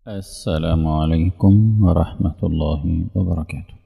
السلام عليكم ورحمة الله وبركاته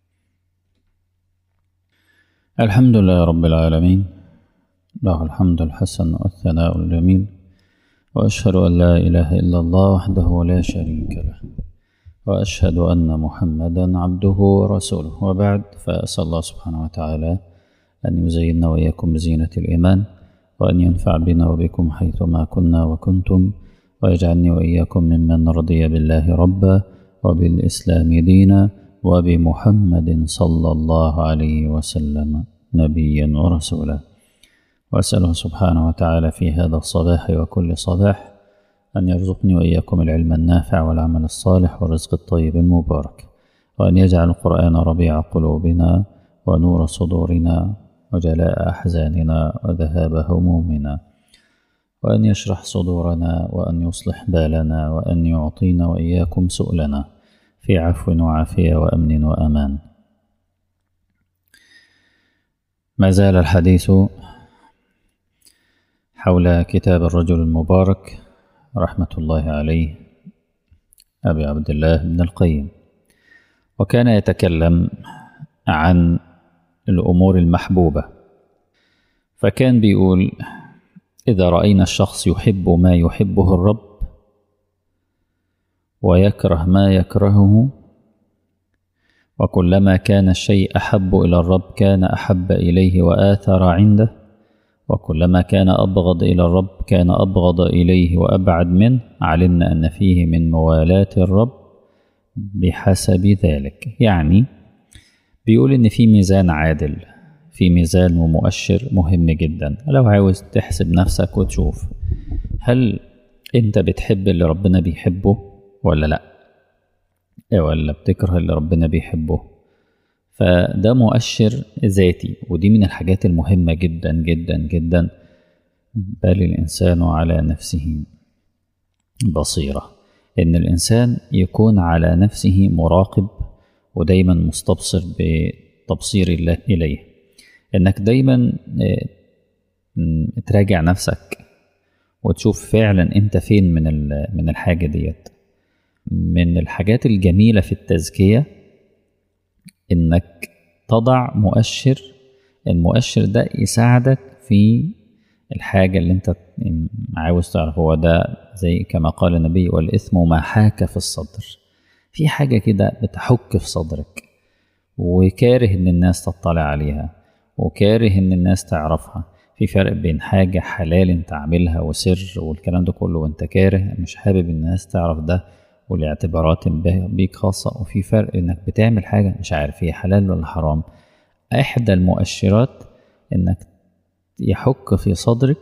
الحمد لله رب العالمين له الحمد الحسن والثناء الجميل وأشهد أن لا إله إلا الله وحده لا شريك له وأشهد أن محمدا عبده ورسوله وبعد فأسأل الله سبحانه وتعالى أن يزيننا وإياكم بزينة الإيمان وأن ينفع بنا وبكم حيثما كنا وكنتم ويجعلني وإياكم ممن رضي بالله ربا وبالإسلام دينا وبمحمد صلى الله عليه وسلم نبيا ورسولا وأسأله سبحانه وتعالى في هذا الصباح وكل صباح أن يرزقني وإياكم العلم النافع والعمل الصالح والرزق الطيب المبارك وأن يجعل القرآن ربيع قلوبنا ونور صدورنا وجلاء أحزاننا وذهاب همومنا وأن يشرح صدورنا وأن يصلح بالنا وأن يعطينا وإياكم سؤلنا في عفو وعافية وأمن وأمان ما زال الحديث حول كتاب الرجل المبارك رحمة الله عليه أبي عبد الله بن القيم وكان يتكلم عن الأمور المحبوبة فكان بيقول إذا رأينا الشخص يحب ما يحبه الرب ويكره ما يكرهه وكلما كان الشيء أحب إلى الرب كان أحب إليه وآثر عنده وكلما كان أبغض إلى الرب كان أبغض إليه وأبعد منه علمنا أن فيه من موالاة الرب بحسب ذلك يعني بيقول إن في ميزان عادل في ميزان ومؤشر مهم جدا لو عاوز تحسب نفسك وتشوف هل انت بتحب اللي ربنا بيحبه ولا لا ولا بتكره اللي ربنا بيحبه فده مؤشر ذاتي ودي من الحاجات المهمة جدا جدا جدا بل الإنسان على نفسه بصيرة إن الإنسان يكون على نفسه مراقب ودايما مستبصر بتبصير الله إليه انك دايما تراجع نفسك وتشوف فعلا انت فين من من الحاجه ديت من الحاجات الجميله في التزكيه انك تضع مؤشر المؤشر ده يساعدك في الحاجه اللي انت عاوز تعرف هو ده زي كما قال النبي والاثم ما حاك في الصدر في حاجه كده بتحك في صدرك وكاره ان الناس تطلع عليها وكاره ان الناس تعرفها في فرق بين حاجة حلال انت عاملها وسر والكلام ده كله وانت كاره مش حابب الناس تعرف ده والاعتبارات بيك خاصة وفي فرق انك بتعمل حاجة مش عارف هي حلال ولا حرام احدى المؤشرات انك يحك في صدرك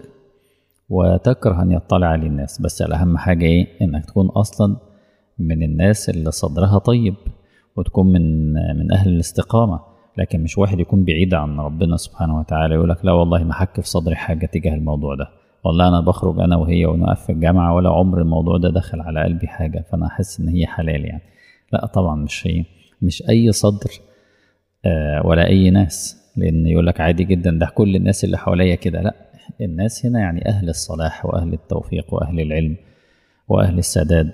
وتكره ان يطلع عليه الناس بس الاهم حاجة ايه انك تكون اصلا من الناس اللي صدرها طيب وتكون من من اهل الاستقامه لكن مش واحد يكون بعيد عن ربنا سبحانه وتعالى يقول لك لا والله ما حك في صدري حاجه تجاه الموضوع ده والله انا بخرج انا وهي ونقف في الجامعه ولا عمر الموضوع ده دخل على قلبي حاجه فانا احس ان هي حلال يعني لا طبعا مش هي مش اي صدر آه ولا اي ناس لان يقول لك عادي جدا ده كل الناس اللي حواليا كده لا الناس هنا يعني اهل الصلاح واهل التوفيق واهل العلم واهل السداد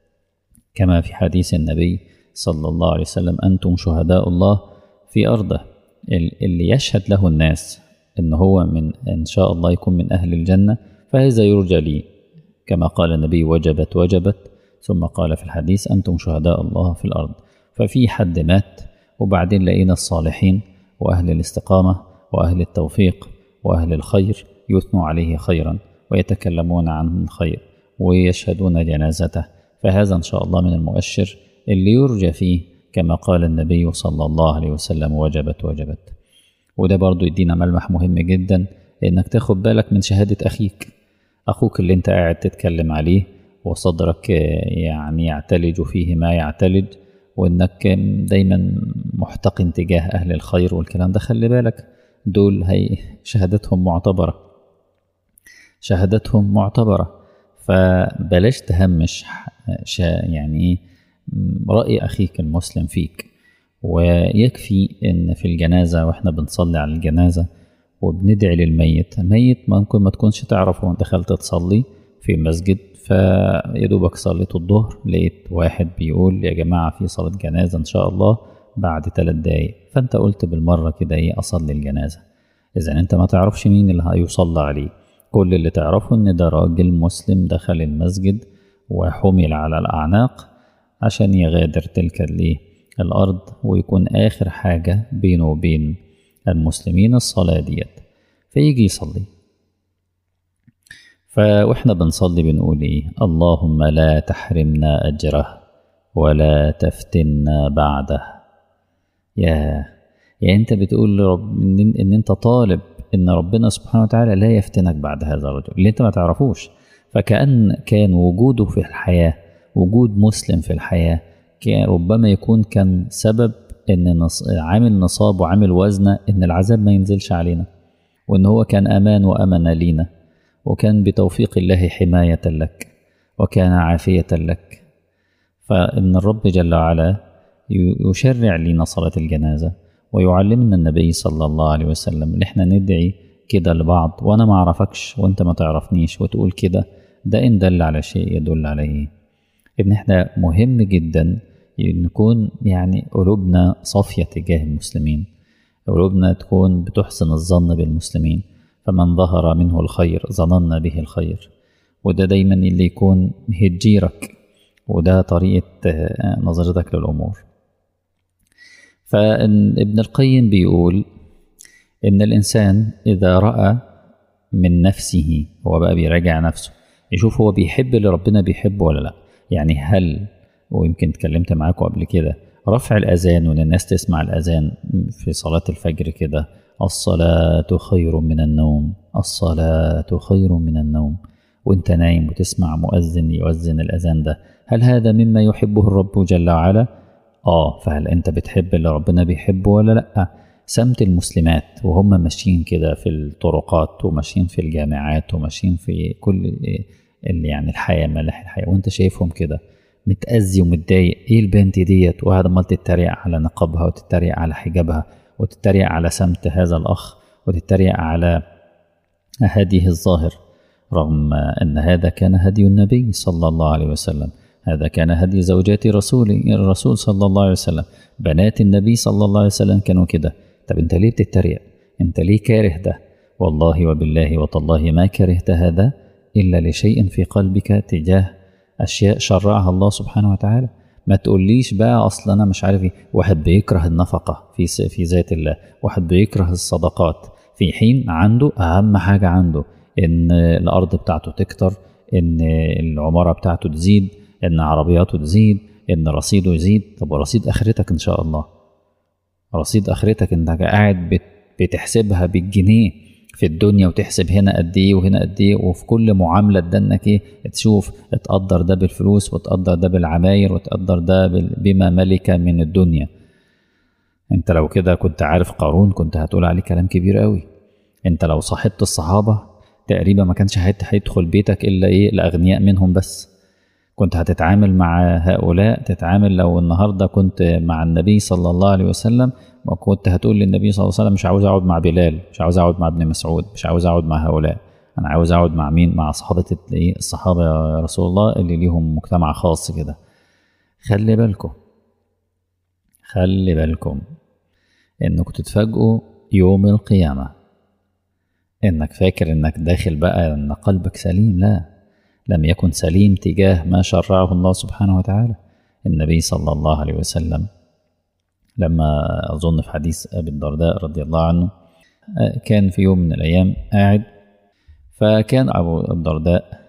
كما في حديث النبي صلى الله عليه وسلم انتم شهداء الله في أرضه اللي يشهد له الناس إن هو من إن شاء الله يكون من أهل الجنة فهذا يرجى لي كما قال النبي وجبت وجبت ثم قال في الحديث أنتم شهداء الله في الأرض ففي حد مات وبعدين لقينا الصالحين وأهل الاستقامة وأهل التوفيق وأهل الخير يثنوا عليه خيرا ويتكلمون عن الخير ويشهدون جنازته فهذا إن شاء الله من المؤشر اللي يرجى فيه كما قال النبي صلى الله عليه وسلم وجبت وجبت وده برضو يدينا ملمح مهم جدا انك تاخد بالك من شهادة اخيك اخوك اللي انت قاعد تتكلم عليه وصدرك يعني يعتلج فيه ما يعتلج وانك دايما محتقن تجاه اهل الخير والكلام ده خلي بالك دول هي شهادتهم معتبرة شهادتهم معتبرة فبلاش تهمش يعني رأي أخيك المسلم فيك ويكفي إن في الجنازة وإحنا بنصلي على الجنازة وبندعي للميت ميت ممكن ما تكونش تعرفه وانت دخلت تصلي في في مسجد فيدوبك صليت الظهر لقيت واحد بيقول يا جماعة في صلاة جنازة إن شاء الله بعد ثلاث دقايق فأنت قلت بالمرة كده إيه أصلي الجنازة إذا أنت ما تعرفش مين اللي هيصلى عليه كل اللي تعرفه إن ده راجل مسلم دخل المسجد وحمل على الأعناق عشان يغادر تلك الإيه الأرض ويكون آخر حاجة بينه وبين المسلمين الصلاة ديت فيجي يصلي فاحنا بنصلي بنقول ايه اللهم لا تحرمنا اجره ولا تفتنا بعده يا يا انت بتقول رب ان, إن انت طالب ان ربنا سبحانه وتعالى لا يفتنك بعد هذا الرجل اللي انت ما تعرفوش فكأن كان وجوده في الحياة وجود مسلم في الحياة كان ربما يكون كان سبب ان نص... عامل نصاب وعامل وزنه ان العذاب ما ينزلش علينا وان هو كان امان وامن لينا وكان بتوفيق الله حماية لك وكان عافية لك فإن الرب جل وعلا يشرع لنا صلاة الجنازة ويعلمنا النبي صلى الله عليه وسلم ان احنا ندعي كده لبعض وانا ما اعرفكش وانت ما تعرفنيش وتقول كده ده ان دل على شيء يدل عليه ان احنا مهم جدا نكون يعني قلوبنا صافية تجاه المسلمين قلوبنا تكون بتحسن الظن بالمسلمين فمن ظهر منه الخير ظننا به الخير وده دايما اللي يكون هجيرك وده طريقة نظرتك للأمور فابن القيم بيقول إن الإنسان إذا رأى من نفسه هو بقى بيراجع نفسه يشوف هو بيحب اللي ربنا بيحبه ولا لا يعني هل ويمكن اتكلمت معاكم قبل كده رفع الأذان وإن الناس تسمع الأذان في صلاة الفجر كده الصلاة خير من النوم الصلاة خير من النوم وانت نايم وتسمع مؤذن يؤذن الأذان ده هل هذا مما يحبه الرب جل وعلا؟ آه فهل أنت بتحب اللي ربنا بيحبه ولا لأ؟ سمت المسلمات وهم ماشيين كده في الطرقات وماشيين في الجامعات وماشيين في كل اللي يعني الحياة ملاح الحياة وانت شايفهم كده متأذي ومتضايق ايه البنت ديت وقاعد عمال تتريق على نقابها وتتريق على حجابها وتتريق على سمت هذا الأخ وتتريق على هديه الظاهر رغم أن هذا كان هدي النبي صلى الله عليه وسلم هذا كان هدي زوجات رسول الرسول صلى الله عليه وسلم بنات النبي صلى الله عليه وسلم كانوا كده طب انت ليه بتتريق انت ليه كاره ده والله وبالله وتالله ما كرهت هذا إلا لشيء في قلبك تجاه أشياء شرعها الله سبحانه وتعالى ما تقوليش بقى اصل انا مش عارف ايه واحد بيكره النفقه في في ذات الله واحد بيكره الصدقات في حين عنده اهم حاجه عنده ان الارض بتاعته تكتر ان العماره بتاعته تزيد ان عربياته تزيد ان رصيده يزيد طب ورصيد اخرتك ان شاء الله رصيد اخرتك انت قاعد بتحسبها بالجنيه في الدنيا وتحسب هنا قد ايه وهنا قد ايه وفي كل معامله تدنك ايه تشوف تقدر ده بالفلوس وتقدر ده بالعماير وتقدر ده بما ملك من الدنيا انت لو كده كنت عارف قارون كنت هتقول عليه كلام كبير قوي انت لو صاحبت الصحابه تقريبا ما كانش هيدخل بيتك الا ايه الاغنياء منهم بس كنت هتتعامل مع هؤلاء تتعامل لو النهارده كنت مع النبي صلى الله عليه وسلم وكنت هتقول للنبي صلى الله عليه وسلم مش عاوز اقعد مع بلال مش عاوز اقعد مع ابن مسعود مش عاوز اقعد مع هؤلاء انا عاوز اقعد مع مين مع صحابه الصحابه يا رسول الله اللي ليهم مجتمع خاص كده خلي بالكم خلي بالكم انكم تتفاجئوا يوم القيامه انك فاكر انك داخل بقى ان قلبك سليم لا لم يكن سليم تجاه ما شرعه الله سبحانه وتعالى النبي صلى الله عليه وسلم لما أظن في حديث أبي الدرداء رضي الله عنه كان في يوم من الأيام قاعد فكان أبو الدرداء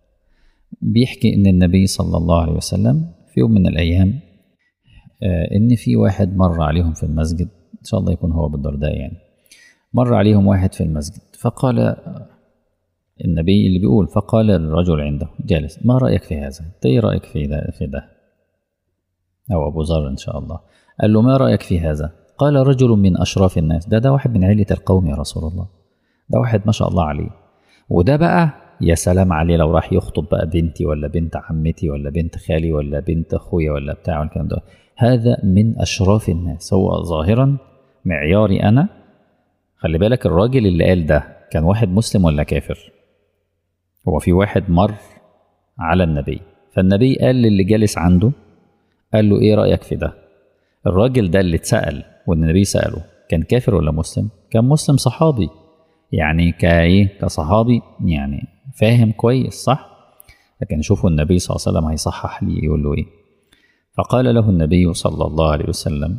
بيحكي إن النبي صلى الله عليه وسلم في يوم من الأيام إن في واحد مر عليهم في المسجد إن شاء الله يكون هو أبو الدرداء يعني مر عليهم واحد في المسجد فقال النبي اللي بيقول فقال الرجل عنده جالس ما رأيك في هذا؟ أنت إيه رأيك في ده في ده؟ أو أبو ذر إن شاء الله قال له ما رأيك في هذا قال رجل من أشراف الناس ده ده واحد من علة القوم يا رسول الله ده واحد ما شاء الله عليه وده بقى يا سلام عليه لو راح يخطب بقى بنتي ولا بنت عمتي ولا بنت خالي ولا بنت أخويا ولا بتاع الكلام ده هذا من أشراف الناس هو ظاهرا معياري أنا خلي بالك الراجل اللي قال ده كان واحد مسلم ولا كافر هو في واحد مر على النبي فالنبي قال للي جالس عنده قال له ايه رايك في ده الراجل ده اللي اتسال والنبي ساله كان كافر ولا مسلم كان مسلم صحابي يعني كايه كصحابي يعني فاهم كويس صح لكن شوفوا النبي صلى الله عليه وسلم هيصحح لي يقول له ايه فقال له النبي صلى الله عليه وسلم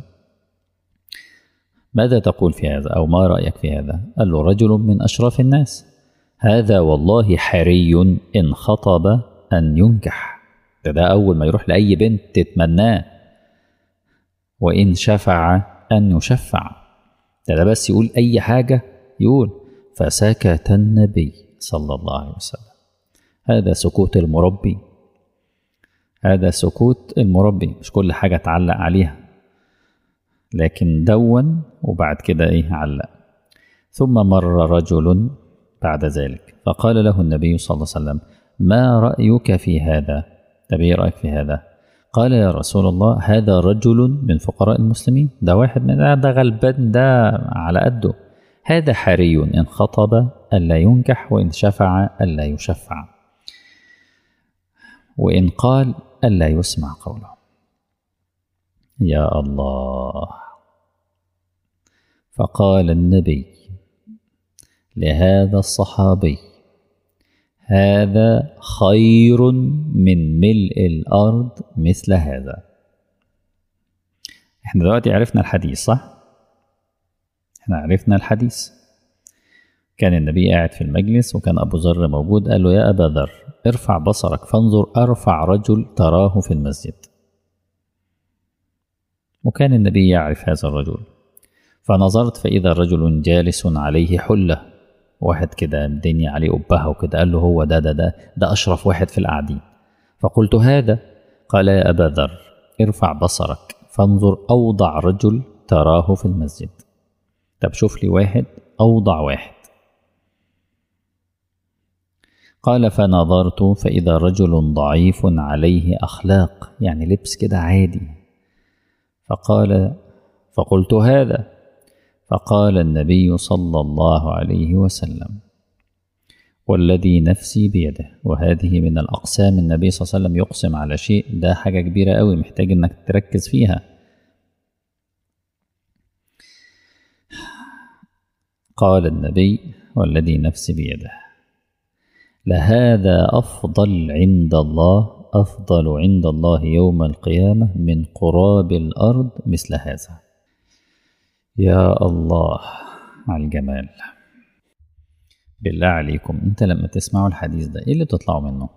ماذا تقول في هذا او ما رايك في هذا قال له رجل من اشراف الناس هذا والله حري ان خطب ان ينكح ده, ده اول ما يروح لاي بنت تتمناه وان شفع ان يشفع ده, ده بس يقول اي حاجه يقول فسكت النبي صلى الله عليه وسلم هذا سكوت المربي هذا سكوت المربي مش كل حاجة تعلق عليها لكن دون وبعد كده ايه علق ثم مر رجل بعد ذلك فقال له النبي صلى الله عليه وسلم ما رأيك في هذا طب ايه رأيك في هذا قال يا رسول الله هذا رجل من فقراء المسلمين ده واحد من ده, ده غلبان ده على قده هذا حري إن خطب ألا ينكح وإن شفع ألا يشفع وإن قال ألا يسمع قوله يا الله فقال النبي لهذا الصحابي هذا خير من ملء الأرض مثل هذا احنا دلوقتي عرفنا الحديث صح؟ احنا عرفنا الحديث كان النبي قاعد في المجلس وكان أبو ذر موجود قال له يا أبا ذر ارفع بصرك فانظر أرفع رجل تراه في المسجد وكان النبي يعرف هذا الرجل فنظرت فإذا رجل جالس عليه حلة واحد كده الدنيا عليه أبهة وكده قال له هو ده ده ده ده أشرف واحد في القاعدين فقلت هذا قال يا أبا ذر ارفع بصرك فانظر أوضع رجل تراه في المسجد طب شوف لي واحد أوضع واحد قال فنظرت فإذا رجل ضعيف عليه أخلاق يعني لبس كده عادي فقال فقلت هذا فقال النبي صلى الله عليه وسلم والذي نفسي بيده وهذه من الأقسام النبي صلى الله عليه وسلم يقسم على شيء ده حاجة كبيرة قوي محتاج إنك تركز فيها قال النبي والذي نفسي بيده لهذا أفضل عند الله أفضل عند الله يوم القيامة من قراب الأرض مثل هذا يا الله على الجمال بالله عليكم انت لما تسمعوا الحديث ده ايه اللي بتطلعوا منه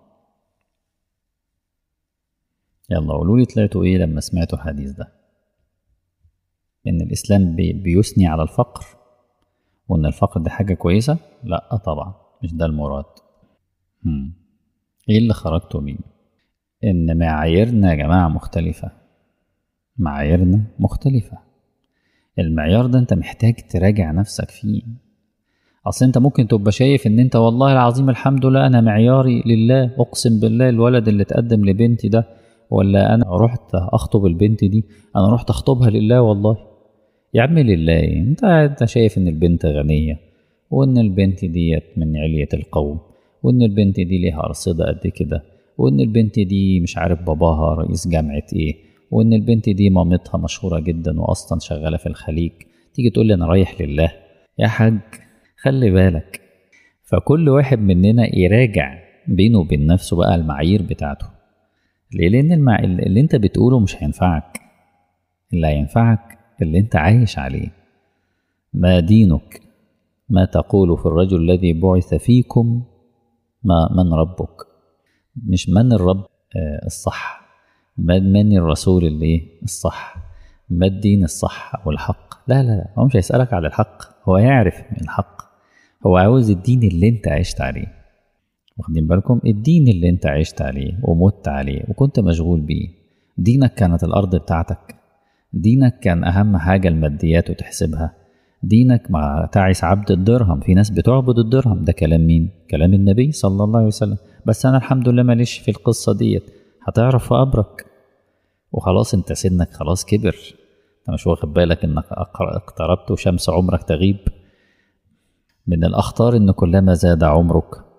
يلا قولوا لي طلعتوا ايه لما سمعتوا الحديث ده ان الاسلام بي بيثني على الفقر وان الفقر ده حاجه كويسه لا طبعا مش ده المراد هم. ايه اللي خرجتوا بيه ان معاييرنا يا جماعه مختلفه معاييرنا مختلفه المعيار ده انت محتاج تراجع نفسك فيه اصل انت ممكن تبقى شايف ان انت والله العظيم الحمد لله انا معياري لله اقسم بالله الولد اللي اتقدم لبنتي ده ولا انا رحت اخطب البنت دي انا رحت اخطبها لله والله يا عم لله انت انت شايف ان البنت غنيه وان البنت ديت من علية القوم وان البنت دي ليها ارصده قد كده وان البنت دي مش عارف باباها رئيس جامعه ايه وان البنت دي مامتها مشهوره جدا واصلا شغاله في الخليج تيجي تقول لي انا رايح لله يا حاج خلي بالك فكل واحد مننا يراجع بينه وبين نفسه بقى المعايير بتاعته ليه لان المع... اللي انت بتقوله مش هينفعك اللي هينفعك اللي انت عايش عليه ما دينك ما تقول في الرجل الذي بعث فيكم ما من ربك مش من الرب آه الصح من من الرسول اللي الصح ما الدين الصح او الحق لا لا لا هو مش هيسألك على الحق هو يعرف من الحق هو عاوز الدين اللي انت عشت عليه واخدين بالكم الدين اللي انت عشت عليه ومت عليه وكنت مشغول بيه دينك كانت الارض بتاعتك دينك كان اهم حاجة الماديات وتحسبها دينك مع تعس عبد الدرهم في ناس بتعبد الدرهم ده كلام مين كلام النبي صلى الله عليه وسلم بس انا الحمد لله ماليش في القصة ديت هتعرف في قبرك وخلاص انت سنك خلاص كبر انت مش واخد بالك انك اقتربت وشمس عمرك تغيب من الاخطار ان كلما زاد عمرك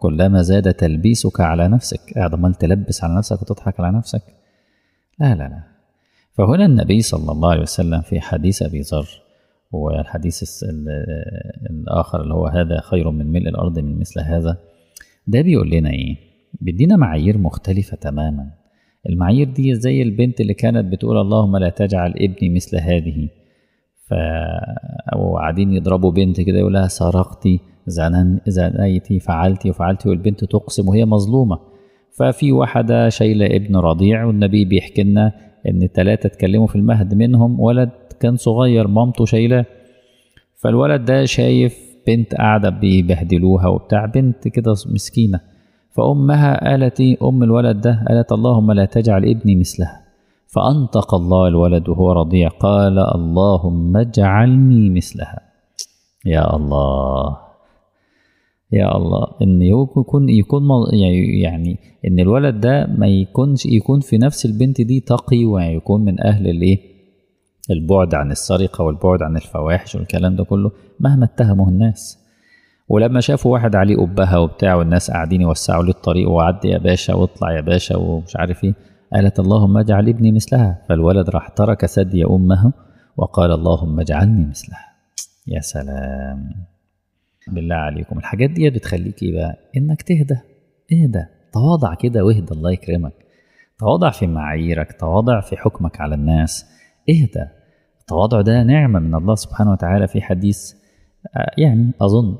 كلما زاد تلبيسك على نفسك قاعد عمال تلبس على نفسك وتضحك على نفسك لا لا لا فهنا النبي صلى الله عليه وسلم في حديث أبي ذر والحديث الآخر اللي هو هذا خير من ملء الأرض من مثل هذا ده بيقول لنا إيه بيدينا معايير مختلفة تماما المعايير دي زي البنت اللي كانت بتقول اللهم لا تجعل ابني مثل هذه ف او قاعدين يضربوا بنت كده يقول لها سرقتي زنن زنيتي فعلتي وفعلتي والبنت تقسم وهي مظلومه ففي واحده شايله ابن رضيع والنبي بيحكي لنا ان الثلاثه اتكلموا في المهد منهم ولد كان صغير مامته شايلاه فالولد ده شايف بنت قاعده بيبهدلوها وبتاع بنت كده مسكينه فامها قالت ام الولد ده قالت اللهم لا تجعل ابني مثلها فأنطق الله الولد وهو رضيع قال اللهم اجعلني مثلها يا الله يا الله ان يكون يكون يعني ان الولد ده ما يكونش يكون في نفس البنت دي تقي ويكون من اهل الايه البعد عن السرقه والبعد عن الفواحش والكلام ده كله مهما اتهمه الناس ولما شافوا واحد عليه قبها وبتاع والناس قاعدين يوسعوا له الطريق وعدي يا باشا واطلع يا باشا ومش عارف ايه قالت اللهم اجعل ابني مثلها فالولد راح ترك ثدي امه وقال اللهم اجعلني مثلها يا سلام بالله عليكم الحاجات دي بتخليك ايه بقى انك تهدى اهدى تواضع كده واهدى الله يكرمك تواضع في معاييرك تواضع في حكمك على الناس اهدى التواضع ده نعمة من الله سبحانه وتعالى في حديث يعني أظن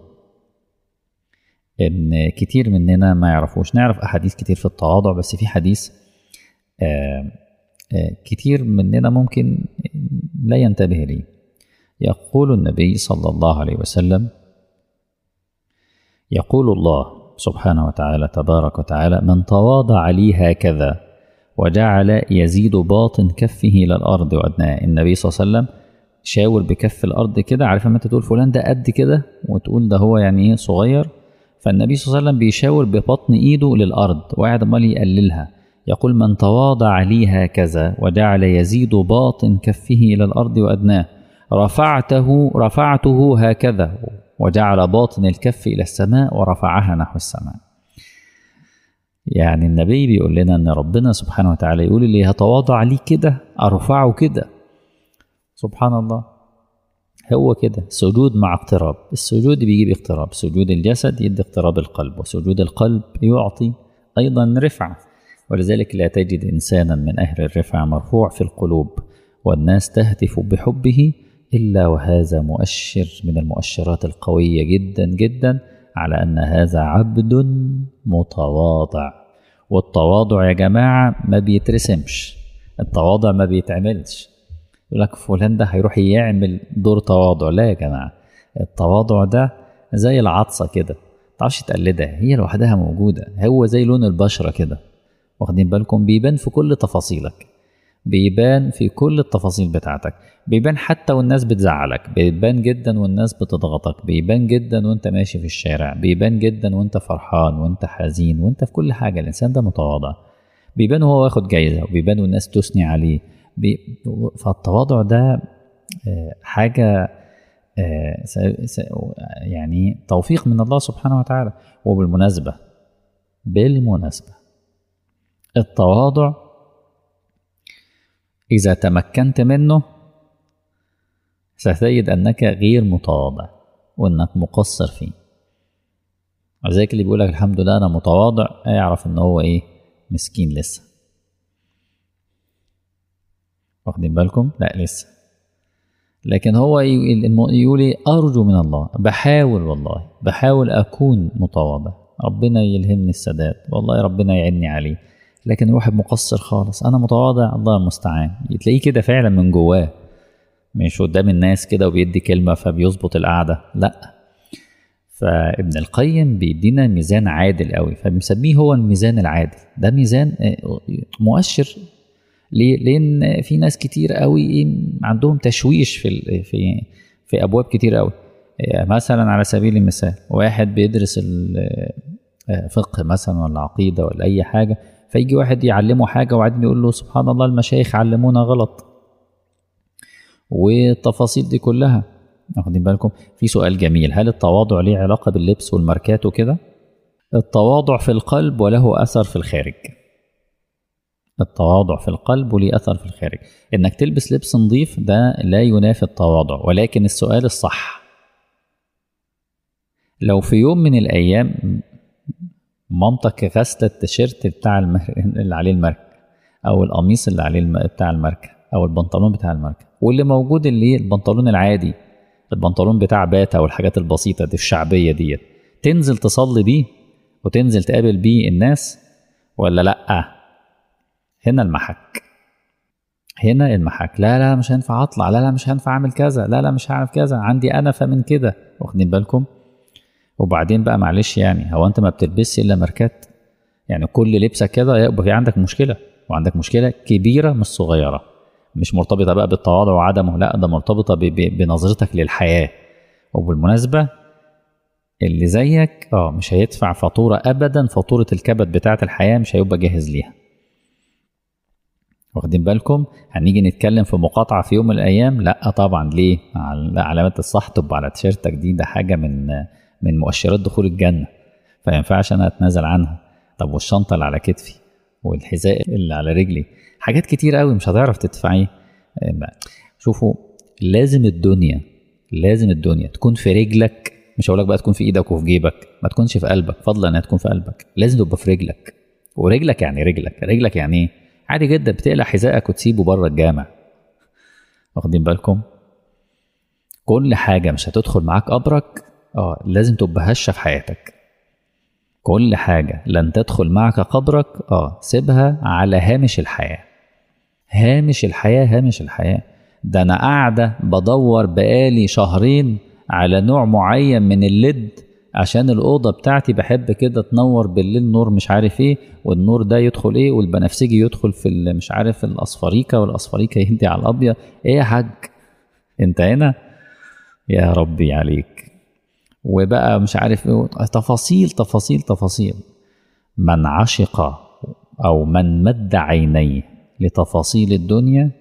إن كتير مننا ما يعرفوش نعرف أحاديث كتير في التواضع بس في حديث آآ آآ كتير مننا ممكن لا ينتبه ليه يقول النبي صلى الله عليه وسلم يقول الله سبحانه وتعالى تبارك وتعالى من تواضع لي هكذا وجعل يزيد باطن كفه الى الارض وادناه النبي صلى الله عليه وسلم شاور بكف الارض كده عارف لما انت تقول فلان ده قد كده وتقول ده هو يعني ايه صغير فالنبي صلى الله عليه وسلم بيشاور ببطن ايده للارض وقاعد امال يقللها يقول من تواضع لي هكذا وجعل يزيد باطن كفه الى الارض وادناه رفعته رفعته هكذا وجعل باطن الكف الى السماء ورفعها نحو السماء يعني النبي بيقول لنا ان ربنا سبحانه وتعالى يقول اللي هتواضع لي كده ارفعه كده سبحان الله هو كده سجود مع اقتراب السجود بيجيب اقتراب سجود الجسد يدي اقتراب القلب وسجود القلب يعطي ايضا رفعه ولذلك لا تجد انسانا من اهل الرفعه مرفوع في القلوب والناس تهتف بحبه الا وهذا مؤشر من المؤشرات القويه جدا جدا على ان هذا عبد متواضع والتواضع يا جماعه ما بيترسمش التواضع ما بيتعملش يقول لك فلان ده هيروح يعمل دور تواضع لا يا جماعه التواضع ده زي العطسه كده تعرفش تقلدها هي لوحدها موجوده هو زي لون البشره كده واخدين بالكم بيبان في كل تفاصيلك بيبان في كل التفاصيل بتاعتك بيبان حتى والناس بتزعلك بيبان جدا والناس بتضغطك بيبان جدا وانت ماشي في الشارع بيبان جدا وانت فرحان وانت حزين وانت في كل حاجة الإنسان ده متواضع بيبان وهو واخد جايزة وبيبان والناس تثني عليه بي... فالتواضع ده حاجة يعني توفيق من الله سبحانه وتعالى وبالمناسبة بالمناسبة التواضع إذا تمكنت منه ستجد أنك غير متواضع وأنك مقصر فيه وذلك اللي بيقولك الحمد لله أنا متواضع اعرف إن هو إيه مسكين لسه واخدين بالكم لا لسه لكن هو يقول إيه أرجو من الله بحاول والله بحاول أكون متواضع ربنا يلهمني السداد والله ربنا يعيني عليه لكن الواحد مقصر خالص انا متواضع الله المستعان تلاقيه كده فعلا من جواه مش قدام الناس كده وبيدي كلمة فبيظبط القعدة لا فابن القيم بيدينا ميزان عادل قوي فبنسميه هو الميزان العادل ده ميزان مؤشر ليه؟ لان في ناس كتير قوي عندهم تشويش في في في ابواب كتير قوي مثلا على سبيل المثال واحد بيدرس فقه مثلا ولا عقيده ولا اي حاجه فيجي واحد يعلمه حاجه وبعدين يقول له سبحان الله المشايخ علمونا غلط والتفاصيل دي كلها واخدين بالكم في سؤال جميل هل التواضع ليه علاقه باللبس والماركات وكده التواضع في القلب وله أثر في الخارج التواضع في القلب وليه أثر في الخارج إنك تلبس لبس نظيف ده لا ينافي التواضع ولكن السؤال الصح لو في يوم من الأيام مامتك غسلت التيشيرت بتاع المر... اللي عليه الماركة أو القميص اللي عليه الم... بتاع الماركة أو البنطلون بتاع الماركة واللي موجود اللي البنطلون العادي البنطلون بتاع باتا والحاجات البسيطة دي الشعبية ديت تنزل تصلي بيه وتنزل تقابل بيه الناس ولا لأ هنا المحك هنا المحك لا لا مش هينفع اطلع لا لا مش هينفع اعمل كذا لا لا مش هعمل كذا عندي انفه من كده واخدين بالكم وبعدين بقى معلش يعني هو انت ما بتلبسش الا ماركات يعني كل لبسك كده يبقى في عندك مشكله وعندك مشكله كبيره مش صغيره مش مرتبطه بقى بالتواضع وعدمه لا ده مرتبطه ب- ب- بنظرتك للحياه وبالمناسبه اللي زيك اه مش هيدفع فاتوره ابدا فاتوره الكبد بتاعه الحياه مش هيبقى جاهز ليها واخدين بالكم هنيجي نتكلم في مقاطعه في يوم من الايام لا طبعا ليه على- علامات الصح تبقى على تيشيرتك دي ده حاجه من من مؤشرات دخول الجنه فما ينفعش انا اتنازل عنها طب والشنطه اللي على كتفي والحذاء اللي على رجلي حاجات كتير قوي مش هتعرف تدفعيه آه، شوفوا لازم الدنيا لازم الدنيا تكون في رجلك مش هقول لك بقى تكون في ايدك وفي جيبك ما تكونش في قلبك فضلا انها تكون في قلبك لازم تبقى في رجلك ورجلك يعني رجلك رجلك يعني ايه عادي جدا بتقلع حذائك وتسيبه بره الجامع واخدين بالكم كل حاجه مش هتدخل معاك قبرك اه لازم تبقى هشه في حياتك كل حاجه لن تدخل معك قبرك اه سيبها على هامش الحياه هامش الحياه هامش الحياه ده انا قاعده بدور بقالي شهرين على نوع معين من الليد عشان الأوضة بتاعتي بحب كده تنور بالليل نور مش عارف ايه والنور ده يدخل ايه والبنفسجي يدخل في ال- مش عارف الأصفريكة والأصفريكة يهدي على الأبيض ايه يا حاج انت هنا يا ربي عليك وبقى مش عارف ايه تفاصيل تفاصيل تفاصيل من عشق أو من مد عينيه لتفاصيل الدنيا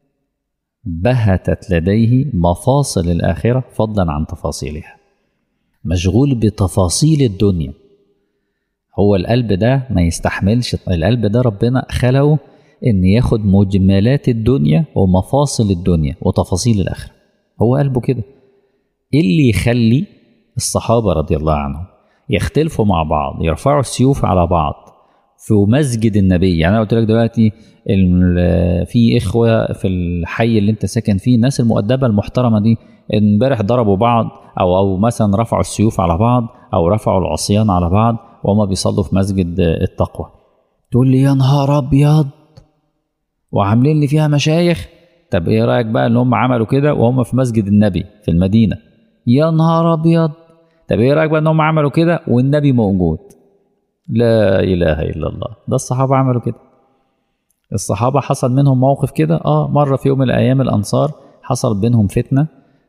بهتت لديه مفاصل الآخرة فضلا عن تفاصيلها مشغول بتفاصيل الدنيا هو القلب ده ما يستحملش القلب ده ربنا خلقه ان ياخد مجملات الدنيا ومفاصل الدنيا وتفاصيل الاخره هو قلبه كده ايه اللي يخلي الصحابه رضي الله عنهم يختلفوا مع بعض يرفعوا السيوف على بعض في مسجد النبي يعني انا قلت لك دلوقتي ال- في اخوه في الحي اللي انت ساكن فيه الناس المؤدبه المحترمه دي امبارح ضربوا بعض او او مثلا رفعوا السيوف على بعض او رفعوا العصيان على بعض وهما بيصلوا في مسجد التقوى تقول لي يا نهار ابيض وعاملين لي فيها مشايخ طب ايه رايك بقى ان هم عملوا كده وهم في مسجد النبي في المدينه يا نهار ابيض طب ايه رايك بقى ان هم عملوا كده والنبي موجود لا اله الا الله ده الصحابه عملوا كده الصحابه حصل منهم موقف كده اه مره في يوم من الايام الانصار حصل بينهم فتنه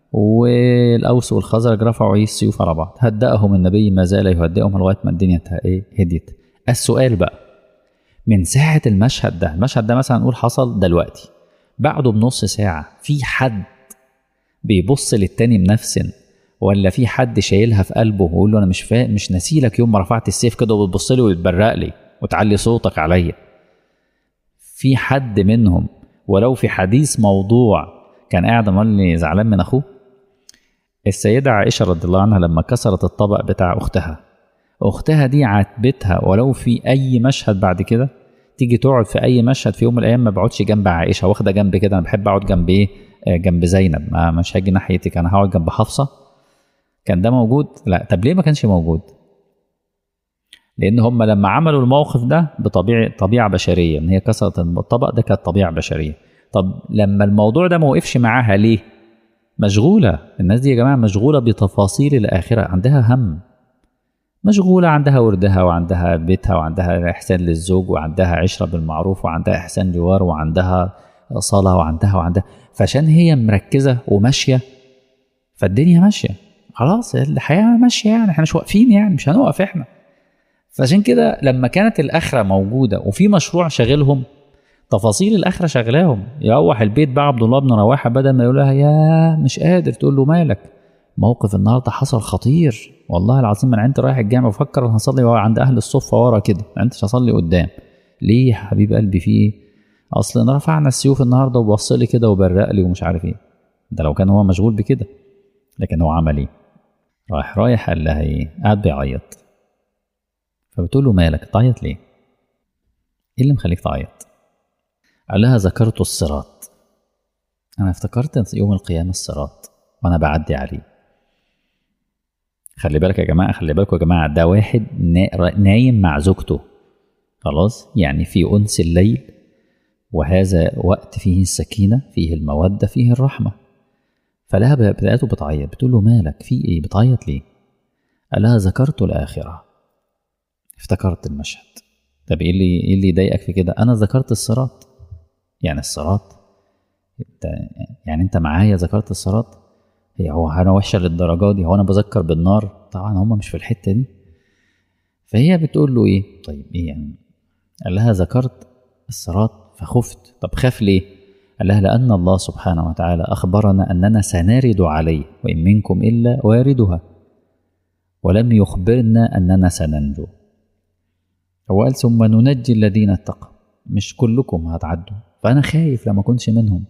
والاوس والخزرج رفعوا ايه السيوف على بعض هدأهم النبي ما زال يهدئهم لغايه ما الدنيا ته- ايه هديت السؤال بقى من ساعه المشهد ده المشهد ده مثلا نقول حصل دلوقتي بعده بنص ساعه في حد بيبص للتاني بنفس ولا في حد شايلها في قلبه ويقول له انا مش فا... مش ناسيلك يوم ما رفعت السيف كده وبتبص لي وتبرق لي وتعلي صوتك عليا في حد منهم ولو في حديث موضوع كان قاعد امال لي زعلان من اخوه السيدة عائشة رضي الله عنها لما كسرت الطبق بتاع أختها أختها دي عاتبتها ولو في أي مشهد بعد كده تيجي تقعد في أي مشهد في يوم من الأيام ما بقعدش جنب عائشة واخدة جنب كده أنا بحب أقعد جنب إيه آه، جنب زينب ما مش هاجي ناحيتك أنا هقعد جنب حفصة كان ده موجود لا طب ليه ما كانش موجود لأن هم لما عملوا الموقف ده بطبيعة طبيعة بشرية إن هي كسرت الطبق ده كانت طبيعة بشرية طب لما الموضوع ده ما وقفش معاها ليه مشغولة الناس دي يا جماعة مشغولة بتفاصيل الآخرة عندها هم مشغولة عندها وردها وعندها بيتها وعندها إحسان للزوج وعندها عشرة بالمعروف وعندها إحسان جوار وعندها صلاة وعندها وعندها فعشان هي مركزة وماشية فالدنيا ماشية خلاص الحياة ماشية يعني احنا مش واقفين يعني مش هنقف احنا فعشان كده لما كانت الآخرة موجودة وفي مشروع شاغلهم تفاصيل الآخرة شغلاهم يروح البيت بقى عبد الله بن رواحة بدل ما يقول لها يا مش قادر تقول له مالك موقف النهارده حصل خطير والله العظيم انا انت رايح الجامع بفكر انا هصلي عند اهل الصفه ورا كده انت مش هصلي قدام ليه يا حبيب قلبي في ايه اصل انا رفعنا السيوف النهارده وبص لي كده وبرق لي ومش عارف ايه ده لو كان هو مشغول بكده لكن هو عمل ايه رايح رايح قال لها ايه قاعد بيعيط فبتقول له مالك تعيط ليه ايه اللي مخليك تعيط قال لها ذكرت الصراط انا افتكرت يوم القيامه الصراط وانا بعدي عليه خلي بالك يا جماعه خلي بالكم يا جماعه ده واحد نايم مع زوجته خلاص يعني في انس الليل وهذا وقت فيه السكينه فيه الموده فيه الرحمه فلها بدايته بتعيط بتقول له مالك في ايه بتعيط ليه قال لها ذكرت الاخره افتكرت المشهد طب ايه اللي ايه اللي يضايقك في كده انا ذكرت الصراط يعني الصراط انت يعني انت معايا ذكرت الصراط هي هو انا وحشه للدرجه دي هو انا بذكر بالنار طبعا هم مش في الحته دي فهي بتقول له ايه طيب ايه يعني قال لها ذكرت الصراط فخفت طب خاف ليه قال لها لان الله سبحانه وتعالى اخبرنا اننا سنرد عليه وان منكم الا واردها ولم يخبرنا اننا سننجو هو قال ثم ننجي الذين اتقوا مش كلكم هتعدوا فانا خايف لما اكونش منهم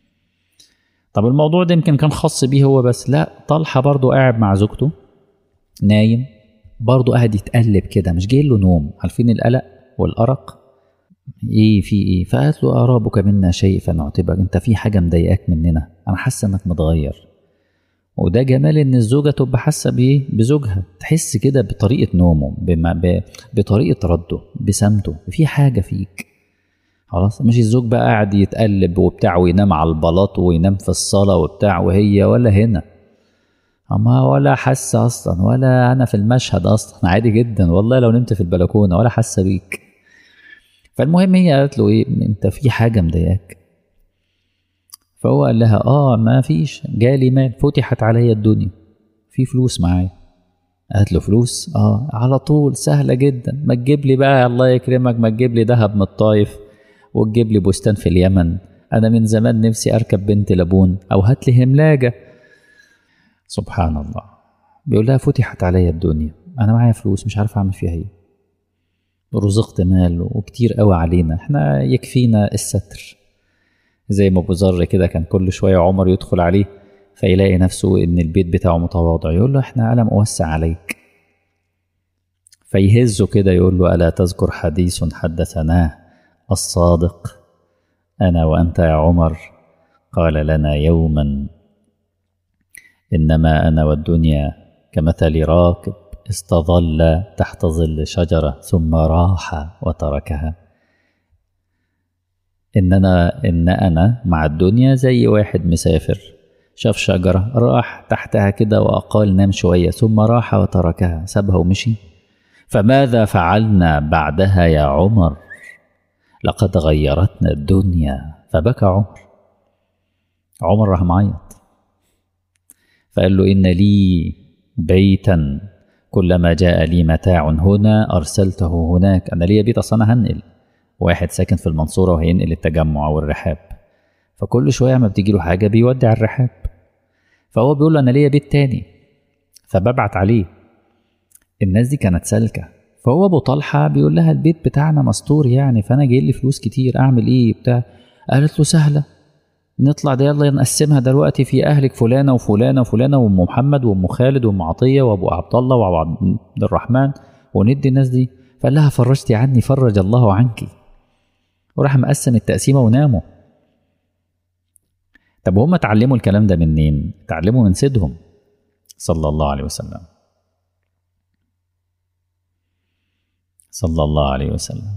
طب الموضوع ده يمكن كان خاص بيه هو بس لا طلحه برضه قاعد مع زوجته نايم برضه قاعد يتقلب كده مش جاي له نوم عارفين القلق والارق ايه في ايه فقالت له ارابك منا شيء فنعتبك انت في حاجه مضايقاك مننا انا حاسه انك متغير وده جمال ان الزوجه تبقى حاسه بايه بزوجها تحس كده بطريقه نومه بما ب... بطريقه رده بسمته في حاجه فيك خلاص مش الزوج بقى قاعد يتقلب وبتاع وينام على البلاط وينام في الصاله وبتاع وهي ولا هنا اما ولا حاسه اصلا ولا انا في المشهد اصلا عادي جدا والله لو نمت في البلكونه ولا حاسه بيك فالمهم هي قالت له ايه انت في حاجه مضايقاك فهو قال لها اه ما فيش جالي مال فتحت عليا الدنيا في فلوس معايا قالت له فلوس اه على طول سهله جدا ما تجيب لي بقى الله يكرمك ما تجيب لي ذهب من الطايف وتجيب لي بستان في اليمن انا من زمان نفسي اركب بنت لبون او هات لي هملاجه سبحان الله بيقول لها فتحت عليا الدنيا انا معايا فلوس مش عارف اعمل فيها ايه رزقت مال وكتير قوي علينا احنا يكفينا الستر زي ما ابو ذر كده كان كل شويه عمر يدخل عليه فيلاقي نفسه ان البيت بتاعه متواضع يقول له احنا ألم أوسع عليك فيهزه كده يقول له ألا تذكر حديث حدثناه الصادق أنا وأنت يا عمر قال لنا يوما إنما أنا والدنيا كمثل راكب استظل تحت ظل شجرة ثم راح وتركها إننا إن أنا مع الدنيا زي واحد مسافر شاف شجرة راح تحتها كده وأقال نام شوية ثم راح وتركها سابها ومشي فماذا فعلنا بعدها يا عمر لقد غيرتنا الدنيا فبكى عمر عمر راح معيط فقال له إن لي بيتا كلما جاء لي متاع هنا أرسلته هناك أنا ليا بيت أصلا أنا هنقل واحد ساكن في المنصورة وهينقل التجمع أو الرحاب فكل شوية ما بتجي له حاجة بيودع الرحاب فهو بيقول له أنا ليا بيت تاني فببعت عليه الناس دي كانت سالكة فهو أبو طلحة بيقول لها البيت بتاعنا مستور يعني فأنا جاي لي فلوس كتير أعمل إيه بتاع قالت له سهلة نطلع ده يلا نقسمها دلوقتي في أهلك فلانة وفلانة وفلانة وأم محمد وأم خالد وأم عطية وأبو عبد الله وأبو عبد الرحمن وندي الناس دي فقال لها فرجتي عني فرج الله عنك وراح مقسم التقسيمة وناموا طب هم اتعلموا الكلام ده منين؟ اتعلموا من سيدهم صلى الله عليه وسلم صلى الله عليه وسلم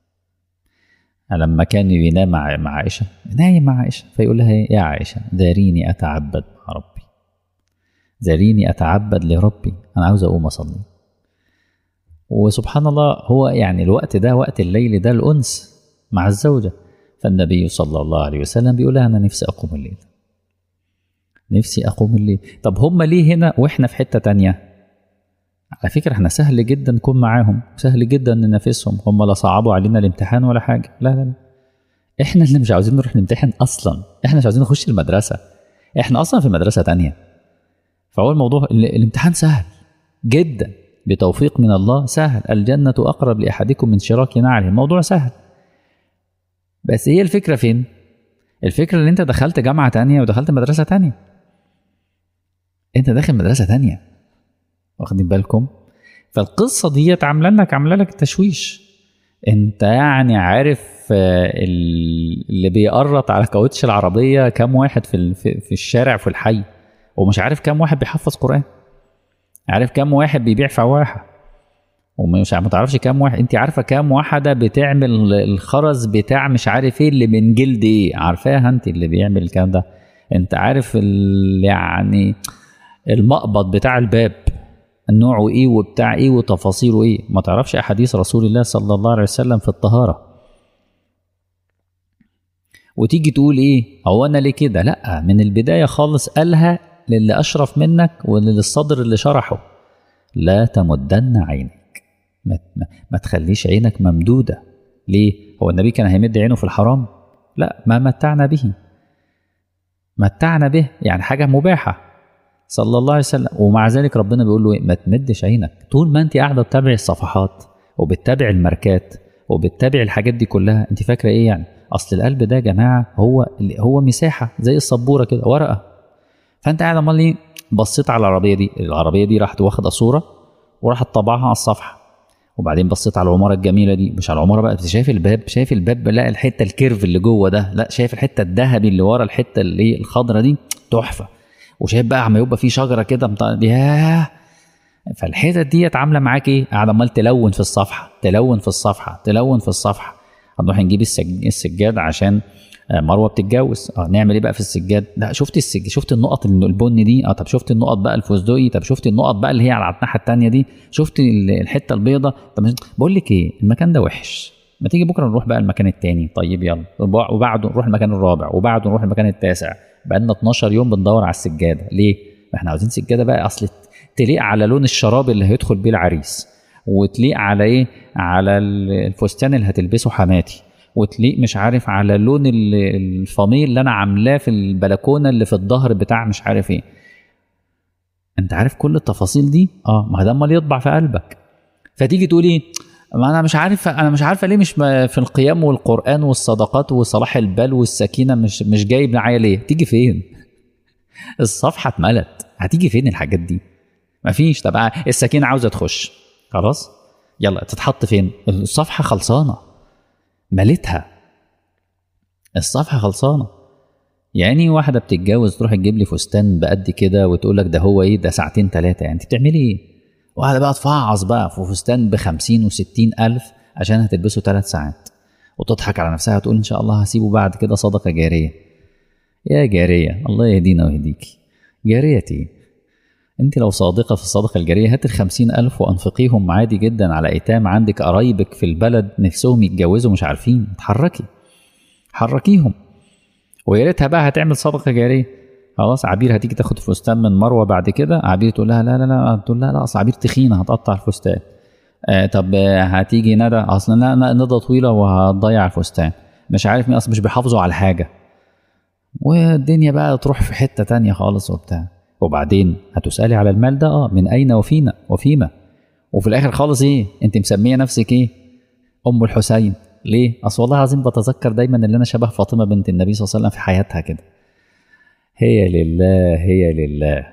لما كان ينام مع مع عائشة نايم مع عائشة فيقول لها يا عائشة داريني أتعبد مع ربي داريني أتعبد لربي أنا عاوز أقوم أصلي وسبحان الله هو يعني الوقت ده وقت الليل ده الأنس مع الزوجة فالنبي صلى الله عليه وسلم بيقول لها أنا نفسي أقوم الليل نفسي أقوم الليل طب هم ليه هنا وإحنا في حتة تانية على فكرة احنا سهل جدا نكون معاهم سهل جدا ننافسهم هم لا صعبوا علينا الامتحان ولا حاجة لا لا لا احنا اللي مش عاوزين نروح نمتحن اصلا احنا مش عاوزين نخش المدرسة احنا اصلا في مدرسة تانية فهو الموضوع ال- الامتحان سهل جدا بتوفيق من الله سهل الجنة أقرب لأحدكم من شراك نعله الموضوع سهل بس هي الفكرة فين؟ الفكرة ان انت دخلت جامعة تانية ودخلت مدرسة تانية انت داخل مدرسة تانية واخدين بالكم فالقصة ديت عاملة لك عاملة لك تشويش انت يعني عارف آه، ال- اللي بيقرط على كاوتش العربية كام واحد في ال- في في الشارع في الحي ومش عارف كام واحد بيحفظ قرآن عارف كام واحد بيبيع فواحة ومش ما تعرفش كام واحد انت عارفه كام واحده بتعمل الخرز بتاع مش عارف ايه اللي من جلد ايه عارفاها انت اللي بيعمل الكلام ده انت عارف ال- يعني المقبض بتاع الباب نوعه ايه وبتاع ايه وتفاصيله ايه ما تعرفش احاديث رسول الله صلى الله عليه وسلم في الطهاره وتيجي تقول ايه هو انا ليه كده لا من البدايه خالص قالها للي اشرف منك وللصدر اللي شرحه لا تمدن عينك ما, ما, ما تخليش عينك ممدوده ليه هو النبي كان هيمد عينه في الحرام لا ما متعنا به متعنا به يعني حاجه مباحه صلى الله عليه وسلم ومع ذلك ربنا بيقول له إيه؟ ما تمدش عينك طول ما انت قاعده تتابعي الصفحات وبتتابع الماركات وبتتابع الحاجات دي كلها انت فاكره ايه يعني اصل القلب ده يا جماعه هو هو مساحه زي السبوره كده ورقه فانت قاعد امال ايه بصيت على العربيه دي العربيه دي راحت واخده صوره وراحت طبعها على الصفحه وبعدين بصيت على العماره الجميله دي مش على العماره بقى بس شايف الباب شايف الباب لا الحته الكيرف اللي جوه ده لا شايف الحته الذهبي اللي ورا الحته اللي إيه الخضراء دي تحفه وشايف بقى عم يبقى في شجره كده مط- ياه فالحتت ديت عامله معاك ايه؟ قاعد عمال تلون في الصفحه تلون في الصفحه تلون في الصفحه هنروح نجيب السج... السجاد عشان آه، مروه بتتجوز اه نعمل ايه بقى في السجاد؟ لا شفت السج... شفت النقط الن- البني دي اه طب شفت النقط بقى الفستقي طب شفت النقط بقى اللي هي على الناحيه الثانيه دي شفت ال- الحته البيضاء طب مش- بقول لك ايه المكان ده وحش ما تيجي بكره نروح بقى المكان التاني طيب يلا وبع- وبعده نروح المكان الرابع وبعده نروح المكان التاسع بقالنا 12 يوم بندور على السجاده ليه؟ ما احنا عاوزين سجاده بقى اصل تليق على لون الشراب اللي هيدخل بيه العريس وتليق على ايه؟ على ال- الفستان اللي هتلبسه حماتي وتليق مش عارف على لون ال- الفاميل اللي انا عاملاه في البلكونه اللي في الظهر بتاع مش عارف ايه انت عارف كل التفاصيل دي اه ما ده امال يطبع في قلبك فتيجي تقول ايه ما انا مش عارف انا مش عارفه ليه مش م- في القيام والقران والصدقات وصلاح البال والسكينه مش مش جايب معايا ليه تيجي فين الصفحه اتملت هتيجي فين الحاجات دي مفيش طب آه، السكينه عاوزه تخش خلاص يلا تتحط فين الصفحه خلصانه مليتها الصفحه خلصانه يعني واحده بتتجوز تروح تجيب لي فستان بقد كده وتقول لك ده هو ايه ده ساعتين ثلاثه يعني انت بتعملي ايه واحده بقى تفعص بقى في فستان ب 50 و60 الف عشان هتلبسه ثلاث ساعات وتضحك على نفسها وتقول ان شاء الله هسيبه بعد كده صدقه جاريه يا جاريه الله يهدينا ويهديكي جاريتي انت لو صادقه في الصدقه الجاريه هات الخمسين الف وانفقيهم عادي جدا على ايتام عندك قرايبك في البلد نفسهم يتجوزوا مش عارفين اتحركي حركيهم ويا ريتها بقى هتعمل صدقه جاريه خلاص عبير هتيجي تاخد فستان من مروه بعد كده عبير تقول لها لا لا لا تقول لها لا اصل عبير تخينه هتقطع الفستان آه طب آه، هتيجي ندى اصل لا لا، ندى طويله وهتضيع الفستان مش عارف مين اصلا مش بيحافظوا على الحاجه والدنيا بقى تروح في حته تانية خالص وبتاع وبعدين هتسالي على المال ده اه من اين وفينا وفيما وفي الاخر خالص ايه انت مسميه نفسك ايه ام الحسين ليه اصل والله العظيم بتذكر دايما ان انا شبه فاطمه بنت النبي صلى الله عليه وسلم في حياتها كده هي لله هي لله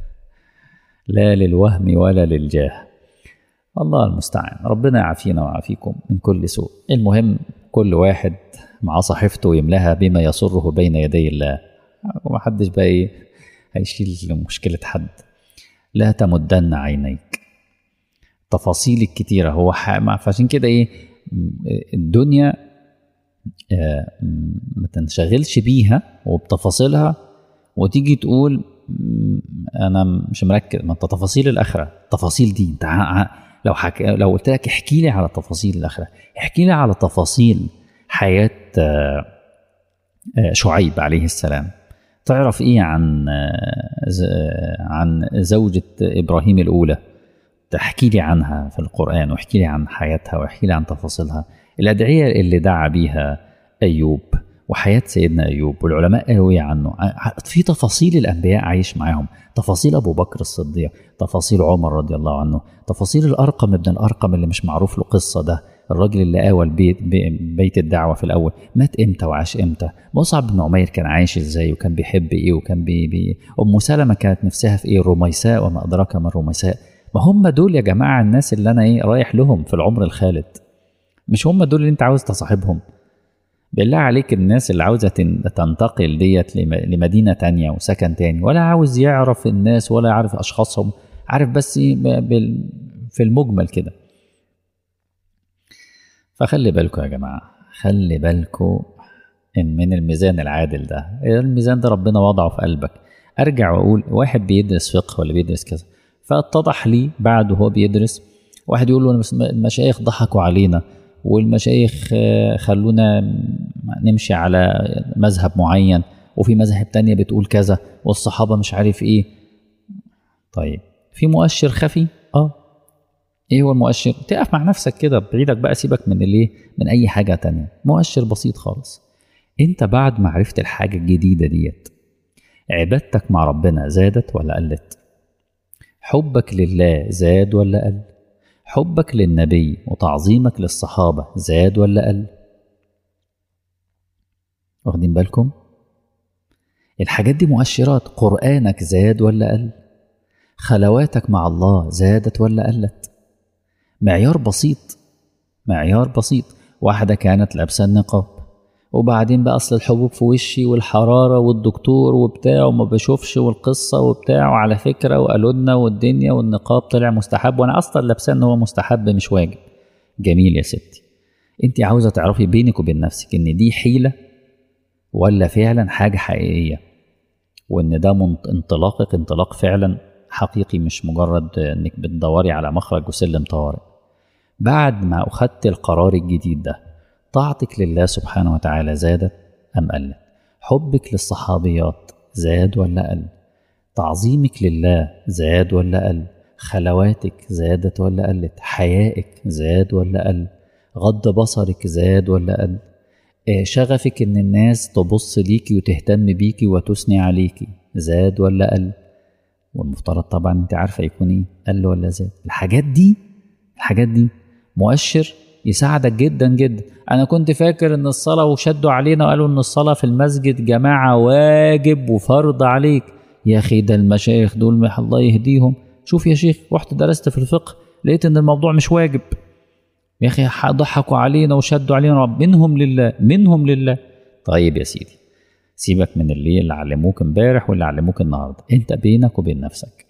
لا للوهم ولا للجاه الله المستعان ربنا يعافينا ويعافيكم من كل سوء المهم كل واحد مع صحيفته يملاها بما يسره بين يدي الله ومحدش بقى ايه هيشيل مشكلة حد لا تمدن عينيك تفاصيل الكتيرة هو ح- ما- فعشان كده ايه م- الدنيا آه، م- ما تنشغلش بيها وبتفاصيلها وتيجي تقول م- انا مش مركز ما انت تفاصيل الاخره التفاصيل دي انت ع- ع- لو حك... لو قلت لك احكي لي على تفاصيل الاخره احكي لي على تفاصيل حياه آه، آه، شعيب عليه السلام تعرف ايه عن آه، ز- آه، عن زوجة ابراهيم الاولى تحكي لي عنها في القرآن واحكي لي عن حياتها واحكي لي عن تفاصيلها الأدعية اللي دعا بيها أيوب وحياة سيدنا أيوب والعلماء قالوا إيه عنه في تفاصيل الأنبياء عايش معاهم تفاصيل أبو بكر الصديق تفاصيل عمر رضي الله عنه تفاصيل الأرقم ابن الأرقم اللي مش معروف له قصة ده الراجل اللي آوى البيت بيت الدعوة في الأول مات إمتى وعاش إمتى مصعب بن عمير كان عايش إزاي وكان بيحب إيه وكان بي, بي أم سلمة كانت نفسها في إيه الرميساء وما أدراك ما الرميساء ما هم دول يا جماعة الناس اللي أنا إيه رايح لهم في العمر الخالد مش هم دول اللي أنت عاوز تصاحبهم بالله عليك الناس اللي عاوزة تنتقل ديت لمدينة تانية وسكن تاني ولا عاوز يعرف الناس ولا يعرف أشخاصهم عارف بس في المجمل كده فخلي بالكم يا جماعة خلي بالكم إن من الميزان العادل ده الميزان ده ربنا وضعه في قلبك أرجع وأقول واحد بيدرس فقه ولا بيدرس كذا فاتضح لي بعد وهو بيدرس واحد يقول له المشايخ ضحكوا علينا والمشايخ خلونا نمشي على مذهب معين وفي مذهب تانية بتقول كذا والصحابة مش عارف ايه طيب في مؤشر خفي اه ايه هو المؤشر تقف مع نفسك كده بعيدك بقى سيبك من الايه من اي حاجة تانية مؤشر بسيط خالص انت بعد ما عرفت الحاجة الجديدة ديت عبادتك مع ربنا زادت ولا قلت حبك لله زاد ولا قل حبك للنبي وتعظيمك للصحابة زاد ولا قل واخدين بالكم الحاجات دي مؤشرات قرآنك زاد ولا قل خلواتك مع الله زادت ولا قلت معيار بسيط معيار بسيط واحدة كانت لابسة النقاب وبعدين بقى اصل الحبوب في وشي والحراره والدكتور وبتاع وما بشوفش والقصه وبتاع وعلى فكره وقالوا لنا والدنيا والنقاب طلع مستحب وانا اصلا لابساه ان هو مستحب مش واجب جميل يا ستي انت عاوزه تعرفي بينك وبين نفسك ان دي حيله ولا فعلا حاجه حقيقيه وان ده انطلاقك انطلاق فعلا حقيقي مش مجرد انك بتدوري على مخرج وسلم طوارئ بعد ما اخدت القرار الجديد ده طاعتك لله سبحانه وتعالى زادت أم قلت حبك للصحابيات زاد ولا قل تعظيمك لله زاد ولا قل خلواتك زادت ولا قلت حيائك زاد ولا قل غض بصرك زاد ولا قل شغفك ان الناس تبص ليكي وتهتم بيكي وتثني عليكي زاد ولا قل والمفترض طبعا انت عارفه يكون ايه قل ولا زاد الحاجات دي الحاجات دي مؤشر يساعدك جدا جدا انا كنت فاكر ان الصلاه وشدوا علينا وقالوا ان الصلاه في المسجد جماعه واجب وفرض عليك يا اخي ده المشايخ دول الله يهديهم شوف يا شيخ رحت درست في الفقه لقيت ان الموضوع مش واجب يا اخي ضحكوا علينا وشدوا علينا رب منهم لله منهم لله طيب يا سيدي سيبك من اللي اللي علموك امبارح واللي علموك النهارده انت بينك وبين نفسك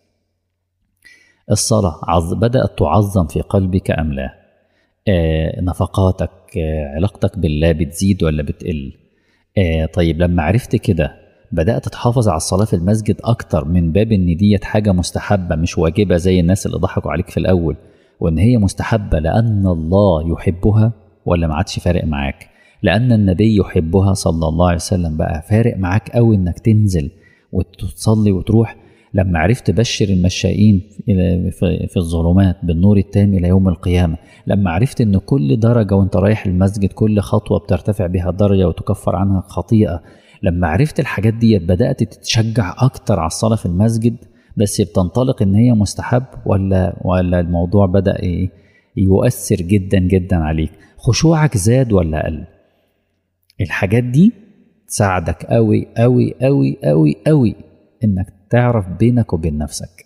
الصلاه عز بدات تعظم في قلبك ام لا آه نفقاتك آه علاقتك بالله بتزيد ولا بتقل آه طيب لما عرفت كده بدأت تحافظ على الصلاة في المسجد أكتر من باب إن ديت حاجة مستحبة مش واجبة زي الناس اللي ضحكوا عليك في الأول وإن هي مستحبة لأن الله يحبها ولا ما عادش فارق معاك لأن النبي يحبها صلى الله عليه وسلم بقى فارق معاك أوي إنك تنزل وتصلي وتروح لما عرفت بشر المشائين في الظلمات بالنور التام الى يوم القيامه لما عرفت ان كل درجه وانت رايح المسجد كل خطوه بترتفع بها درجه وتكفر عنها خطيئه لما عرفت الحاجات دي بدات تتشجع اكتر على الصلاه في المسجد بس بتنطلق ان هي مستحب ولا ولا الموضوع بدا ايه يؤثر جدا جدا عليك خشوعك زاد ولا قل الحاجات دي تساعدك قوي قوي قوي قوي قوي انك تعرف بينك وبين نفسك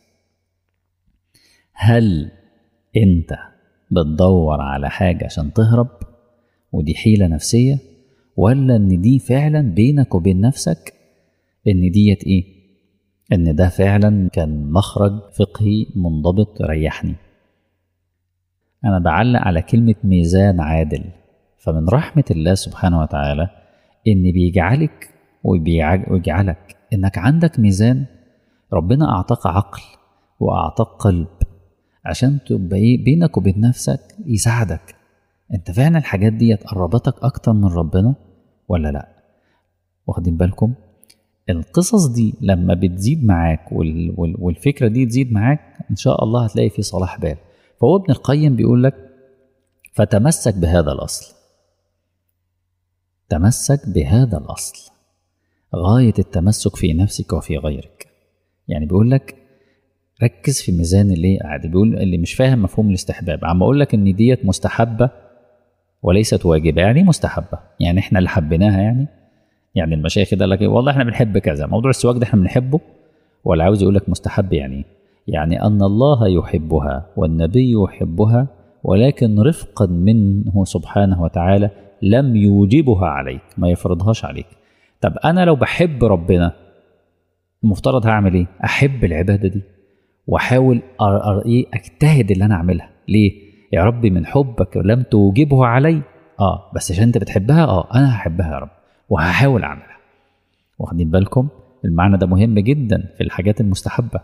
هل انت بتدور على حاجة عشان تهرب ودي حيلة نفسية ولا ان دي فعلا بينك وبين نفسك ان ديت ايه ان ده فعلا كان مخرج فقهي منضبط ريحني انا بعلق على كلمة ميزان عادل فمن رحمة الله سبحانه وتعالى ان بيجعلك وبيجعلك انك عندك ميزان ربنا أعطاك عقل وأعطاك قلب عشان تبقى إيه بينك وبين نفسك يساعدك أنت فعلا الحاجات دي قربتك أكتر من ربنا ولا لأ واخدين بالكم القصص دي لما بتزيد معاك وال وال والفكرة دي تزيد معاك إن شاء الله هتلاقي في صلاح بال فهو ابن القيم بيقول لك فتمسك بهذا الأصل تمسك بهذا الأصل غاية التمسك في نفسك وفي غيرك يعني بيقول لك ركز في ميزان اللي قاعد بيقول اللي مش فاهم مفهوم الاستحباب عم اقول لك ان ديت مستحبه وليست واجبه يعني مستحبه يعني احنا اللي حبيناها يعني يعني المشايخ ده لك والله احنا بنحب كذا موضوع السواك ده احنا بنحبه ولا عاوز يقول لك مستحب يعني يعني ان الله يحبها والنبي يحبها ولكن رفقا منه سبحانه وتعالى لم يوجبها عليك ما يفرضهاش عليك طب انا لو بحب ربنا المفترض هعمل ايه احب العباده دي واحاول ايه اجتهد اللي انا اعملها ليه يا ربي من حبك لم توجبه علي اه بس عشان انت بتحبها اه انا هحبها يا رب وهحاول اعملها واخدين بالكم المعنى ده مهم جدا في الحاجات المستحبه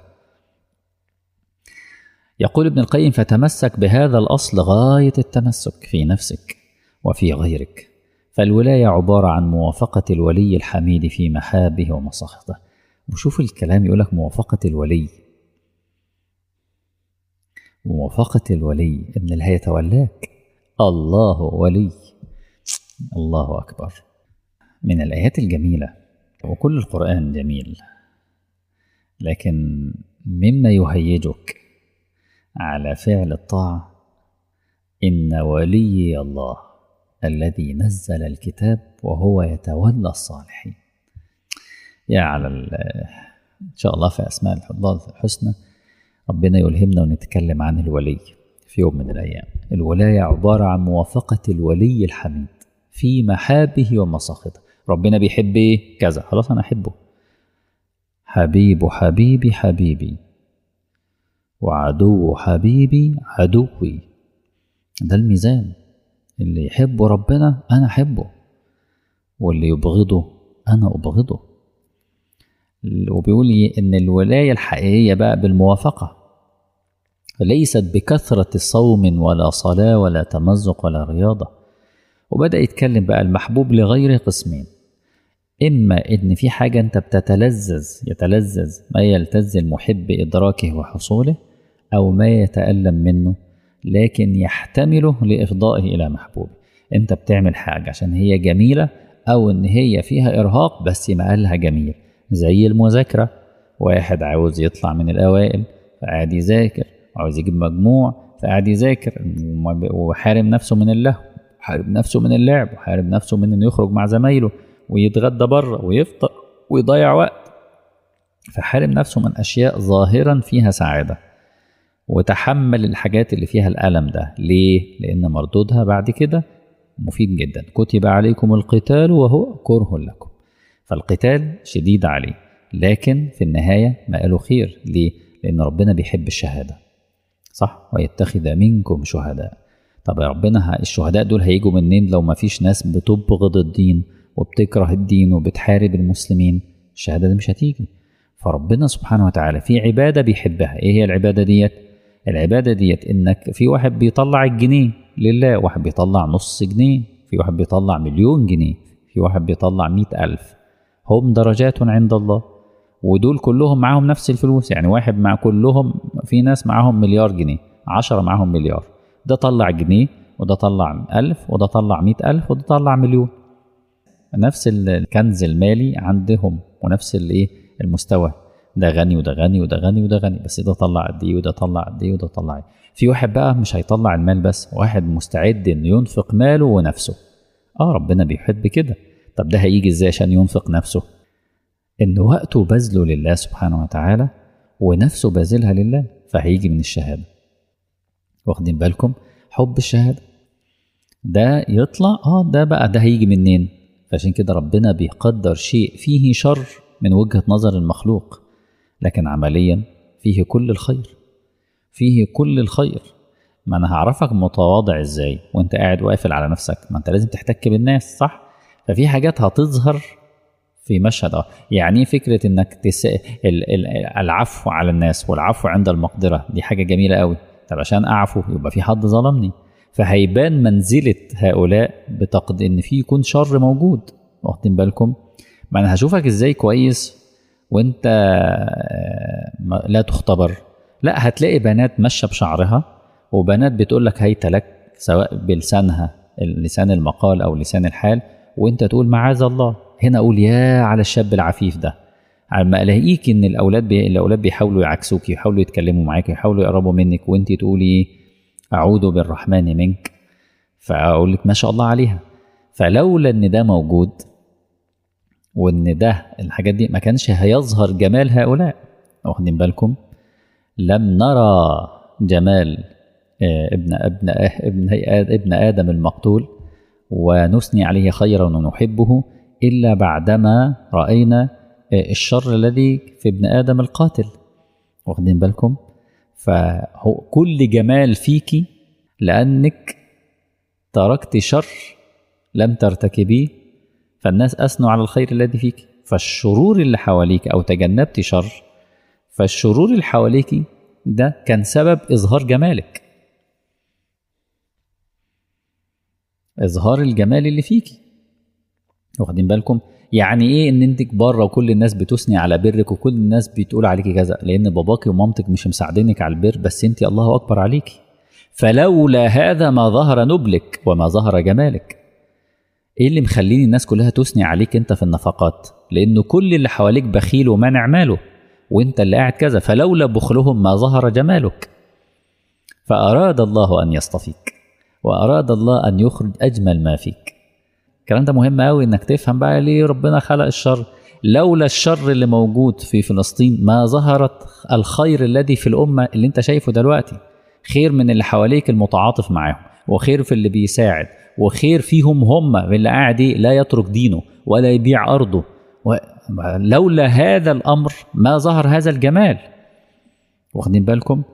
يقول ابن القيم فتمسك بهذا الاصل غايه التمسك في نفسك وفي غيرك فالولايه عباره عن موافقه الولي الحميد في محابه ومساخطه وشوف الكلام يقول لك موافقه الولي موافقة الولي إن اللي هيتولاك الله ولي الله أكبر من الآيات الجميلة وكل القرآن جميل لكن مما يهيجك على فعل الطاعة إن ولي الله الذي نزل الكتاب وهو يتولى الصالحين يا على إن شاء الله في أسماء الله الحسنى ربنا يلهمنا ونتكلم عن الولي في يوم من الأيام الولاية عبارة عن موافقة الولي الحميد في محابه ومساخطه ربنا بيحب ايه كذا خلاص أنا أحبه حبيب حبيبي حبيبي وعدو حبيبي عدوي ده الميزان اللي يحب ربنا أنا أحبه واللي يبغضه أنا أبغضه وبيقول لي ان الولايه الحقيقيه بقى بالموافقه ليست بكثره صوم ولا صلاه ولا تمزق ولا رياضه وبدا يتكلم بقى المحبوب لغيره قسمين اما ان في حاجه انت بتتلذذ يتلذذ ما يلتذ المحب ادراكه وحصوله او ما يتالم منه لكن يحتمله لافضائه الى محبوبه انت بتعمل حاجه عشان هي جميله او ان هي فيها ارهاق بس مقالها جميل زي المذاكرة واحد عاوز يطلع من الأوائل فقاعد يذاكر وعاوز يجيب مجموع فقاعد يذاكر وحارم نفسه من اللهو حارب نفسه من اللعب وحارب نفسه من انه يخرج مع زمايله ويتغدى بره ويفطر ويضيع وقت فحارم نفسه من أشياء ظاهرا فيها سعادة وتحمل الحاجات اللي فيها الألم ده ليه؟ لأن مردودها بعد كده مفيد جدا كتب عليكم القتال وهو كره لكم فالقتال شديد عليه لكن في النهاية مآله خير ليه؟ لأن ربنا بيحب الشهادة صح؟ ويتخذ منكم شهداء طب يا ربنا الشهداء دول هيجوا منين لو ما فيش ناس بتبغض الدين وبتكره الدين وبتحارب المسلمين الشهادة دي مش هتيجي فربنا سبحانه وتعالى في عبادة بيحبها ايه هي العبادة ديت العبادة ديت انك في واحد بيطلع الجنيه لله واحد بيطلع نص جنيه في واحد بيطلع مليون جنيه في واحد بيطلع مئة ألف هم درجات عند الله ودول كلهم معاهم نفس الفلوس يعني واحد مع كلهم في ناس معاهم مليار جنيه عشرة معاهم مليار ده طلع جنيه وده طلع ألف وده طلع مئة ألف وده طلع مليون نفس الكنز المالي عندهم ونفس الايه المستوى ده غني وده غني وده غني وده غني بس ده طلع قد ايه وده طلع قد ايه وده طلع ايه في واحد بقى مش هيطلع المال بس واحد مستعد انه ينفق ماله ونفسه اه ربنا بيحب كده طب ده هيجي ازاي عشان ينفق نفسه ان وقته بذله لله سبحانه وتعالى ونفسه باذلها لله فهيجي من الشهاده واخدين بالكم حب الشهاده ده يطلع اه ده بقى ده هيجي منين فعشان كده ربنا بيقدر شيء فيه شر من وجهه نظر المخلوق لكن عمليا فيه كل الخير فيه كل الخير ما انا هعرفك متواضع ازاي وانت قاعد وقافل على نفسك ما انت لازم تحتك بالناس صح ففي حاجات هتظهر في مشهد اه يعني ايه فكره انك تس... ال... ال... العفو على الناس والعفو عند المقدره دي حاجه جميله قوي طب عشان اعفو يبقى في حد ظلمني فهيبان منزله هؤلاء بتقد ان في يكون شر موجود واخدين بالكم ما انا هشوفك ازاي كويس وانت لا تختبر لا هتلاقي بنات ماشيه بشعرها وبنات بتقول لك هيت لك سواء بلسانها لسان المقال او لسان الحال وانت تقول معاذ الله هنا اقول يا على الشاب العفيف ده لما الاقيك ان الاولاد بي... الاولاد بيحاولوا يعكسوك يحاولوا يتكلموا معاك يحاولوا يقربوا منك وانت تقولي اعوذ بالرحمن منك فاقول لك ما شاء الله عليها فلولا ان ده موجود وان ده الحاجات دي ما كانش هيظهر جمال هؤلاء واخدين بالكم لم نرى جمال ابن ابن ابن ابن ادم المقتول ونثني عليه خيرا ونحبه الا بعدما راينا الشر الذي في ابن ادم القاتل واخدين بالكم فهو كل جمال فيك لانك تركت شر لم ترتكبيه فالناس اثنوا على الخير الذي فيك فالشرور اللي حواليك او تجنبت شر فالشرور اللي حواليك ده كان سبب اظهار جمالك اظهار الجمال اللي فيكي واخدين بالكم يعني ايه ان انت بره وكل الناس بتثني على برك وكل الناس بتقول عليكي كذا لان باباكي ومامتك مش مساعدينك على البر بس انت الله اكبر عليكي فلولا هذا ما ظهر نبلك وما ظهر جمالك ايه اللي مخليني الناس كلها تثني عليك انت في النفقات لانه كل اللي حواليك بخيل ومانع ماله وانت اللي قاعد كذا فلولا بخلهم ما ظهر جمالك فاراد الله ان يصطفيك واراد الله ان يخرج اجمل ما فيك الكلام ده مهم قوي انك تفهم بقى ليه ربنا خلق الشر لولا الشر اللي موجود في فلسطين ما ظهرت الخير الذي في الامه اللي انت شايفه دلوقتي خير من اللي حواليك المتعاطف معاهم وخير في اللي بيساعد وخير فيهم هم اللي قاعد لا يترك دينه ولا يبيع ارضه لولا هذا الامر ما ظهر هذا الجمال واخدين بالكم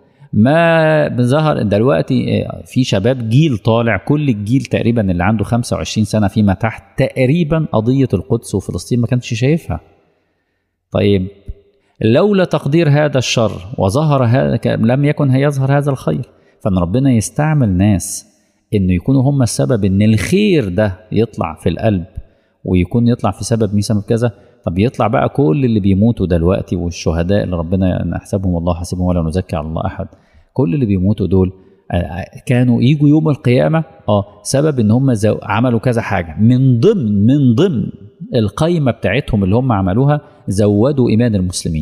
ما ظهر دلوقتي في شباب جيل طالع كل الجيل تقريبا اللي عنده 25 سنه فيما تحت تقريبا قضيه القدس وفلسطين ما كانش شايفها طيب لولا تقدير هذا الشر وظهر هذا لم يكن هيظهر هذا الخير فان ربنا يستعمل ناس انه يكونوا هم السبب ان الخير ده يطلع في القلب ويكون يطلع في سبب مين سبب كذا طب يطلع بقى كل اللي بيموتوا دلوقتي والشهداء اللي ربنا نحسبهم الله حسبهم ولا نزكي على الله احد كل اللي بيموتوا دول كانوا يجوا يوم القيامه اه سبب ان هم عملوا كذا حاجه من ضمن من ضمن القايمه بتاعتهم اللي هم عملوها زودوا ايمان المسلمين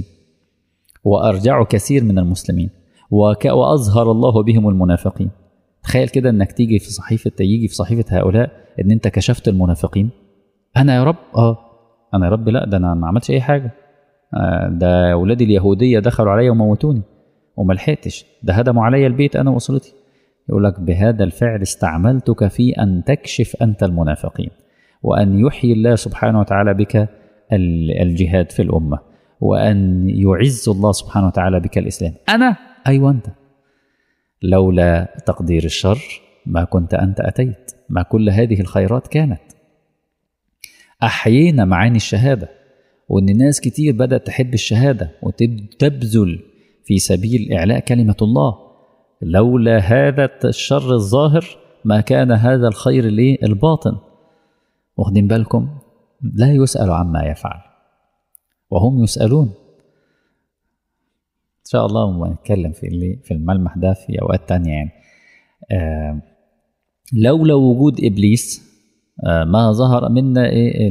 وارجعوا كثير من المسلمين وك واظهر الله بهم المنافقين تخيل كده انك تيجي في صحيفه يجي في صحيفه هؤلاء ان انت كشفت المنافقين انا يا رب اه انا يا رب لا ده انا ما عملتش اي حاجه آه ده اولادي اليهوديه دخلوا عليا وموتوني وما لحقتش ده هدموا عليا البيت انا واسرتي يقول لك بهذا الفعل استعملتك في ان تكشف انت المنافقين وان يحيي الله سبحانه وتعالى بك الجهاد في الامه وان يعز الله سبحانه وتعالى بك الاسلام انا ايوه انت لولا تقدير الشر ما كنت انت اتيت ما كل هذه الخيرات كانت احيينا معاني الشهاده وان ناس كتير بدات تحب الشهاده وتبذل في سبيل اعلاء كلمه الله لولا هذا الشر الظاهر ما كان هذا الخير الايه الباطن واخدين بالكم لا يسال عما يفعل وهم يسالون ان شاء الله نتكلم في اللي في الملمح ده في اوقات تانية يعني آه لولا وجود ابليس آه ما ظهر منا ايه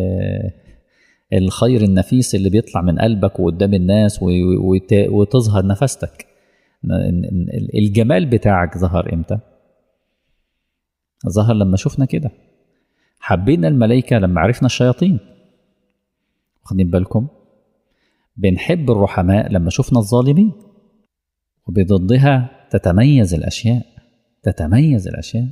الخير النفيس اللي بيطلع من قلبك وقدام الناس وتظهر نفستك الجمال بتاعك ظهر امتى ظهر لما شفنا كده حبينا الملائكة لما عرفنا الشياطين واخدين بالكم بنحب الرحماء لما شفنا الظالمين وبضدها تتميز الأشياء تتميز الأشياء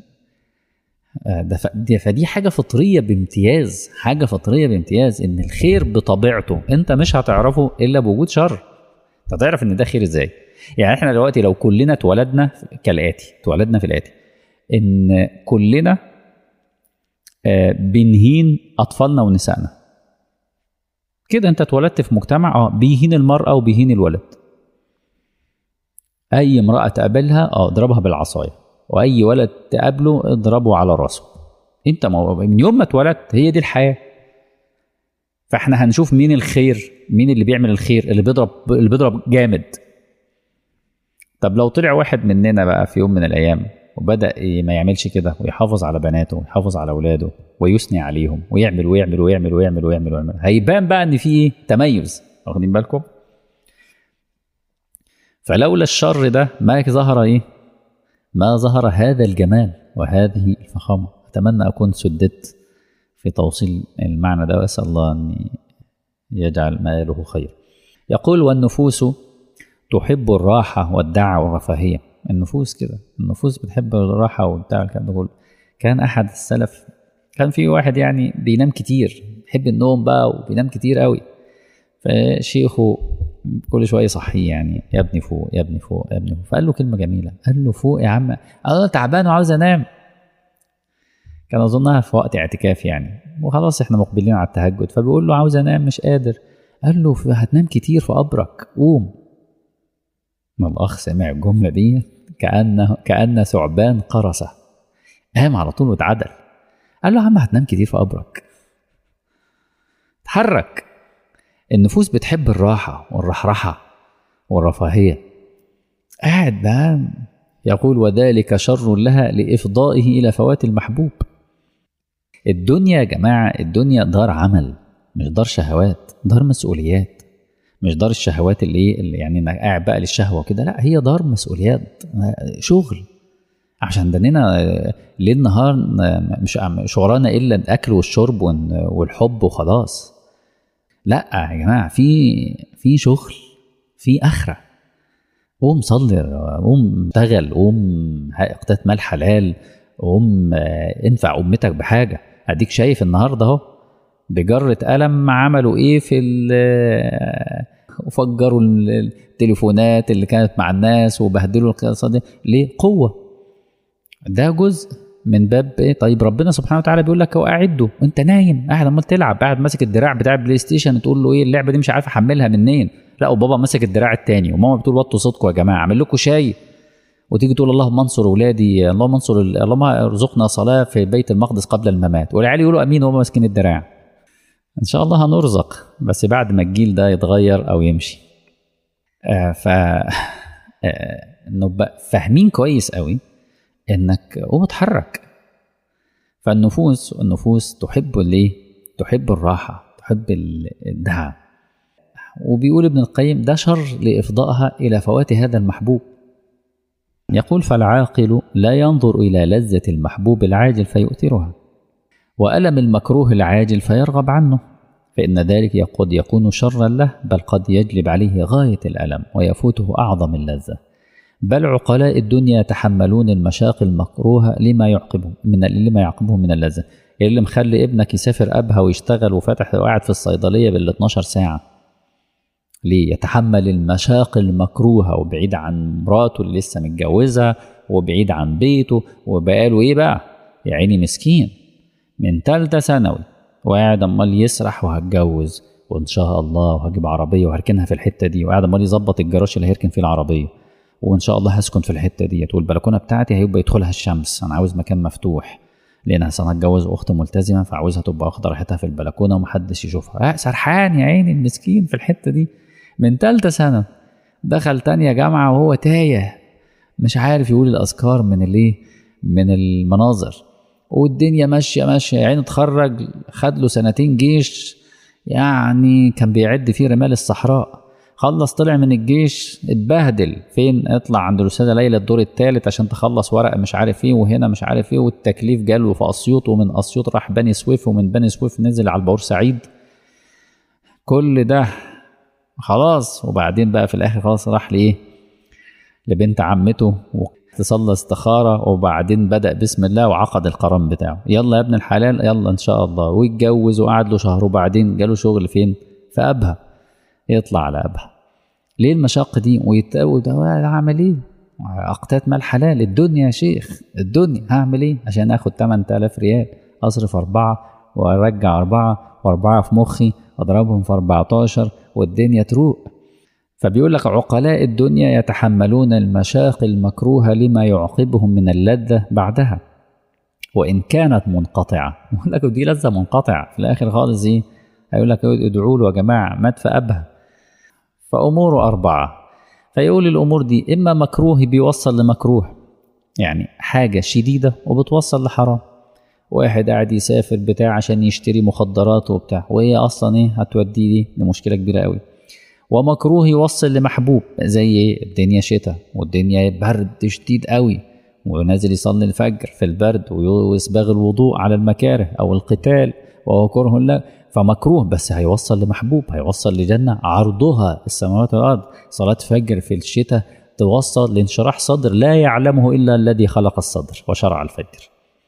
ده فدي حاجة فطرية بامتياز حاجة فطرية بامتياز إن الخير بطبيعته أنت مش هتعرفه إلا بوجود شر أنت هتعرف إن ده خير إزاي يعني إحنا دلوقتي لو كلنا اتولدنا كالآتي اتولدنا في الآتي إن كلنا بنهين أطفالنا ونسائنا كده انت اتولدت في مجتمع اه بيهين المرأة وبيهين الولد أي امرأة تقابلها اه اضربها بالعصاية وأي ولد تقابله اضربه على راسه انت من يوم ما اتولدت هي دي الحياة فاحنا هنشوف مين الخير مين اللي بيعمل الخير اللي بيضرب اللي بيضرب جامد طب لو طلع واحد مننا بقى في يوم من الأيام وبدا ما يعملش كده ويحافظ على بناته ويحافظ على اولاده ويثني عليهم ويعمل ويعمل ويعمل ويعمل ويعمل ويعمل هيبان بقى ان في تميز واخدين بالكم فلولا الشر ده ما ظهر ايه ما ظهر هذا الجمال وهذه الفخامه اتمنى اكون سددت في توصيل المعنى ده واسال الله ان يجعل ماله خير يقول والنفوس تحب الراحه والدعوه والرفاهيه النفوس كده النفوس بتحب الراحه والبتاع الكلام ده كله كان احد السلف كان في واحد يعني بينام كتير بيحب النوم بقى وبينام كتير قوي فشيخه كل شويه يصحيه يعني يا ابني فوق يا ابني فوق يا ابني فوق فقال له كلمه جميله قال له فوق يا عم انا تعبان وعاوز انام كان اظنها في وقت اعتكاف يعني وخلاص احنا مقبلين على التهجد فبيقول له عاوز انام مش قادر قال له هتنام كتير في قبرك قوم ما الاخ سمع الجمله دي كانه كان ثعبان قرصه قام على طول واتعدل قال له يا عم هتنام كتير في قبرك اتحرك النفوس بتحب الراحة والرحرحة والرفاهية قاعد بقى يقول وذلك شر لها لإفضائه إلى فوات المحبوب الدنيا يا جماعة الدنيا دار عمل مش دار شهوات دار مسؤوليات مش دار الشهوات اللي ايه اللي يعني انك قاعد بقى للشهوه كده لا هي دار مسؤوليات شغل عشان دننا ليل نهار مش مش ورانا الا الاكل والشرب والحب وخلاص لا يا جماعه في في شغل في اخره قوم صلي قوم اشتغل قوم اقتات مال حلال قوم انفع امتك بحاجه اديك شايف النهارده اهو بجرة قلم عملوا ايه في وفجروا التليفونات اللي كانت مع الناس وبهدلوا القصه دي ليه قوه ده جزء من باب ايه طيب ربنا سبحانه وتعالى بيقول لك هو اعده وانت نايم قاعد عمال تلعب قاعد ماسك الدراع بتاع البلاي ستيشن تقول له ايه اللعبه دي مش عارف احملها منين لا وبابا ماسك الدراع التاني وماما بتقول وطوا صوتكم يا جماعه اعمل لكم شاي وتيجي تقول اللهم انصر اولادي اللهم انصر اللهم ارزقنا صلاه في بيت المقدس قبل الممات والعيال يقولوا امين وهم ماسكين الدراع ان شاء الله هنرزق بس بعد ما الجيل ده يتغير او يمشي آه ف آه نبقى فاهمين كويس قوي انك قوم اتحرك فالنفوس النفوس تحب الايه تحب الراحه تحب الدعم وبيقول ابن القيم ده شر لافضائها الى فوات هذا المحبوب يقول فالعاقل لا ينظر الى لذه المحبوب العاجل فيؤثرها والم المكروه العاجل فيرغب عنه فان ذلك قد يكون شرا له بل قد يجلب عليه غايه الالم ويفوته اعظم اللذه بل عقلاء الدنيا يتحملون المشاق المكروهه لما يعقبهم من لما يعقبهم من اللذه اللي مخلي ابنك يسافر ابها ويشتغل وفاتح وقاعد في الصيدليه بال 12 ساعه ليه يتحمل المشاق المكروهه وبعيد عن مراته اللي لسه متجوزها وبعيد عن بيته وبقاله ايه بقى يا عيني مسكين من تالتة ثانوي وقاعد امال يسرح وهتجوز وان شاء الله وهجيب عربيه وهركنها في الحته دي وقاعد امال يظبط الجراج اللي هيركن فيه العربيه وان شاء الله هسكن في الحته ديت والبلكونه بتاعتي هيبقى يدخلها الشمس انا عاوز مكان مفتوح لان انا هتجوز اخت ملتزمه فعاوزها تبقى واخده راحتها في البلكونه ومحدش يشوفها آه سرحان يا عيني المسكين في الحته دي من تالتة سنه دخل تانية جامعه وهو تايه مش عارف يقول الاذكار من الايه من المناظر والدنيا ماشيه ماشيه يا عيني اتخرج خد له سنتين جيش يعني كان بيعد فيه رمال الصحراء خلص طلع من الجيش اتبهدل فين اطلع عند الاستاذه ليلى الدور الثالث عشان تخلص ورقه مش عارف ايه وهنا مش عارف ايه والتكليف جاله في اسيوط ومن اسيوط راح بني سويف ومن بني سويف نزل على البورسعيد كل ده خلاص وبعدين بقى في الاخر خلاص راح لايه لبنت عمته تصلى استخارة وبعدين بدأ بسم الله وعقد القران بتاعه يلا يا ابن الحلال يلا إن شاء الله ويتجوز وقعد له شهر وبعدين جاله شغل فين في أبها يطلع على أبها ليه المشاق دي ويتقوي ده هعمل ايه اقتات مال حلال الدنيا يا شيخ الدنيا هعمل ايه عشان اخد 8000 ريال اصرف أربعة وارجع أربعة وأربعة في مخي واضربهم في 14 والدنيا تروق فبيقول لك عقلاء الدنيا يتحملون المشاق المكروهة لما يعقبهم من اللذة بعدها وإن كانت منقطعة يقول لك دي لذة منقطعة في الآخر خالص إيه هيقول لك ادعوا له يا جماعة مات في أبها فأموره أربعة فيقول الأمور دي إما مكروه بيوصل لمكروه يعني حاجة شديدة وبتوصل لحرام واحد قاعد يسافر بتاع عشان يشتري مخدرات وبتاع وهي اصلا ايه هتوديه دي لمشكله كبيره قوي ومكروه يوصل لمحبوب زي ايه الدنيا شتاء والدنيا برد شديد قوي ونازل يصلي الفجر في البرد ويسبغ الوضوء على المكاره او القتال وهو كره له فمكروه بس هيوصل لمحبوب هيوصل لجنه عرضها السماوات والارض صلاه فجر في الشتاء توصل لانشراح صدر لا يعلمه الا الذي خلق الصدر وشرع الفجر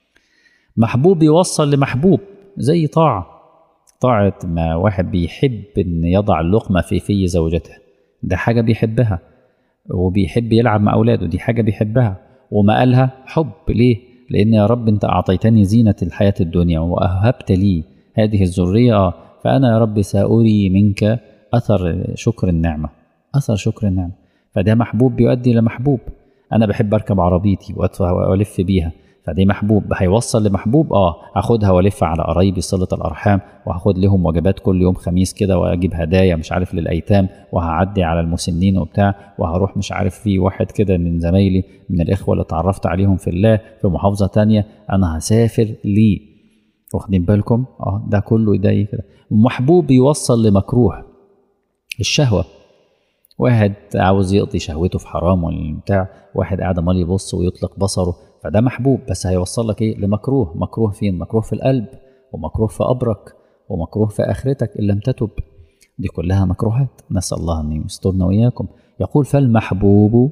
محبوب يوصل لمحبوب زي طاعة طاعة ما واحد بيحب إن يضع اللقمة في في زوجته ده حاجة بيحبها وبيحب يلعب مع أولاده دي حاجة بيحبها وما قالها حب ليه؟ لأن يا رب أنت أعطيتني زينة الحياة الدنيا وأهبت لي هذه الذرية فأنا يا رب سأري منك أثر شكر النعمة أثر شكر النعمة فده محبوب بيؤدي لمحبوب أنا بحب أركب عربيتي وألف بيها فدي محبوب هيوصل لمحبوب اه هاخدها والف على قرايبي صله الارحام وهاخد لهم وجبات كل يوم خميس كده واجيب هدايا مش عارف للايتام وهعدي على المسنين وبتاع وهروح مش عارف في واحد كده من زمايلي من الاخوه اللي اتعرفت عليهم في الله في محافظه تانية انا هسافر ليه واخدين بالكم اه ده كله ده كده محبوب يوصل لمكروه الشهوه واحد عاوز يقضي شهوته في حرام ولا بتاع واحد قاعد عمال يبص ويطلق بصره فده محبوب بس هيوصل لك ايه لمكروه مكروه فين مكروه في القلب ومكروه في قبرك ومكروه في اخرتك ان لم تتب دي كلها مكروهات نسال الله ان يسترنا واياكم يقول فالمحبوب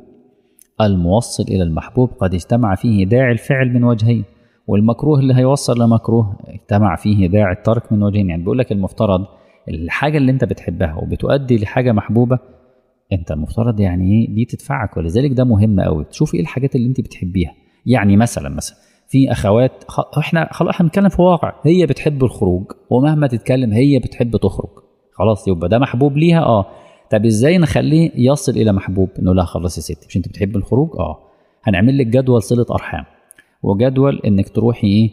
الموصل الى المحبوب قد اجتمع فيه داعي الفعل من وجهين والمكروه اللي هيوصل لمكروه اجتمع فيه داعي الترك من وجهين يعني بيقول لك المفترض الحاجه اللي انت بتحبها وبتؤدي لحاجه محبوبه انت المفترض يعني ايه دي تدفعك ولذلك ده مهم قوي تشوف ايه الحاجات اللي انت بتحبيها يعني مثلا مثلا في اخوات احنا خلاص احنا بنتكلم في واقع هي بتحب الخروج ومهما تتكلم هي بتحب تخرج خلاص يبقى ده محبوب ليها اه طب ازاي نخليه يصل الى محبوب انه لا خلاص يا ستي مش انت بتحب الخروج اه هنعمل لك جدول صله ارحام وجدول انك تروحي ايه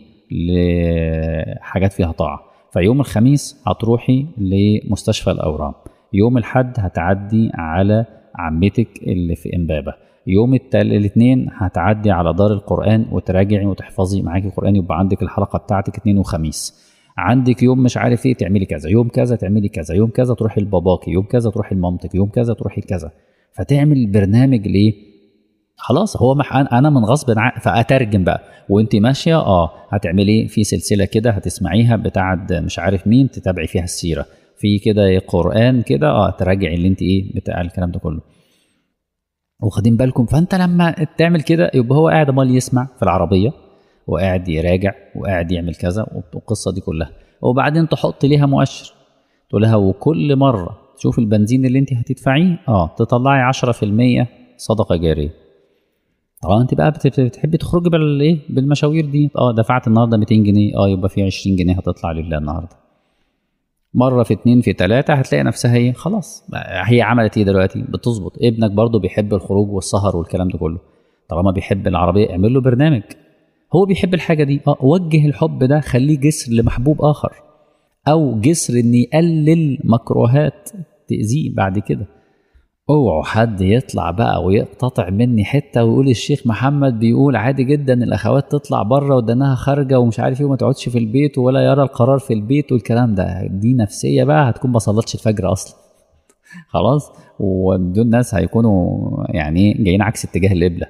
لحاجات فيها طاعه فيوم الخميس هتروحي لمستشفى الاورام يوم الحد هتعدي على عمتك اللي في امبابه يوم الاثنين هتعدي على دار القرآن وتراجعي وتحفظي معاكي قرآن يبقى عندك الحلقة بتاعتك اثنين وخميس عندك يوم مش عارف ايه تعملي كذا يوم كذا تعملي كذا يوم كذا تروحي لباباكي يوم كذا تروحي لمامتك يوم كذا تروحي كذا فتعمل برنامج ليه خلاص هو مح انا من غصب عن فاترجم بقى وانت ماشيه اه هتعملي في سلسله كده هتسمعيها بتاعت مش عارف مين تتابعي فيها السيره في كده قران كده اه تراجعي اللي انت ايه بتاع الكلام ده كله واخدين بالكم فانت لما تعمل كده يبقى هو قاعد امال يسمع في العربيه وقاعد يراجع وقاعد يعمل كذا والقصه دي كلها وبعدين تحط ليها مؤشر تقول لها وكل مره تشوف البنزين اللي انت هتدفعيه اه تطلعي 10% صدقه جاريه اه انت بقى بتحبي تخرجي بالايه بالمشاوير دي اه دفعت النهارده 200 جنيه اه يبقى في 20 جنيه هتطلع لله النهارده مرة في اتنين في تلاتة هتلاقي نفسها ايه خلاص هي عملت ايه دلوقتي بتظبط ابنك برضه بيحب الخروج والسهر والكلام ده كله طالما بيحب العربية اعمل له برنامج هو بيحب الحاجة دي اه وجه الحب ده خليه جسر لمحبوب آخر أو جسر إن يقلل مكروهات تأذيه بعد كده اوعوا حد يطلع بقى ويقتطع مني حته ويقول الشيخ محمد بيقول عادي جدا الاخوات تطلع بره ودانها خارجه ومش عارف ايه وما تقعدش في البيت ولا يرى القرار في البيت والكلام ده دي نفسيه بقى هتكون ما صلتش الفجر اصلا خلاص ودول الناس هيكونوا يعني جايين عكس اتجاه القبله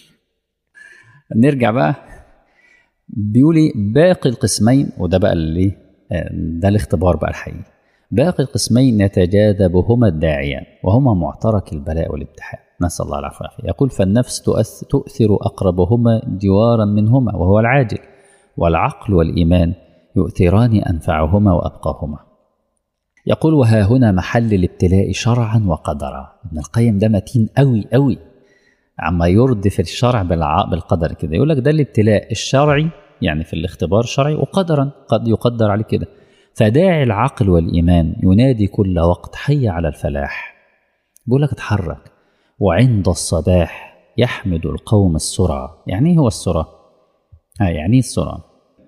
نرجع بقى بيقولي باقي القسمين وده بقى اللي ده الاختبار بقى الحقيقي باقي القسمين يتجاذبهما الداعيان وهما معترك البلاء والامتحان نسأل الله العفو والعافية يقول فالنفس تؤثر أقربهما جوارا منهما وهو العاجل والعقل والإيمان يؤثران أنفعهما وأبقاهما يقول وها هنا محل الابتلاء شرعا وقدرا ابن القيم ده متين قوي قوي عما يردف الشرع بالقدر كده يقول لك ده الابتلاء الشرعي يعني في الاختبار شرعي وقدرا قد يقدر عليه كده فداعي العقل والإيمان ينادي كل وقت حي على الفلاح بيقول لك اتحرك وعند الصباح يحمد القوم السرعة يعني ايه هو السرعة؟ آه يعني ايه السرعة؟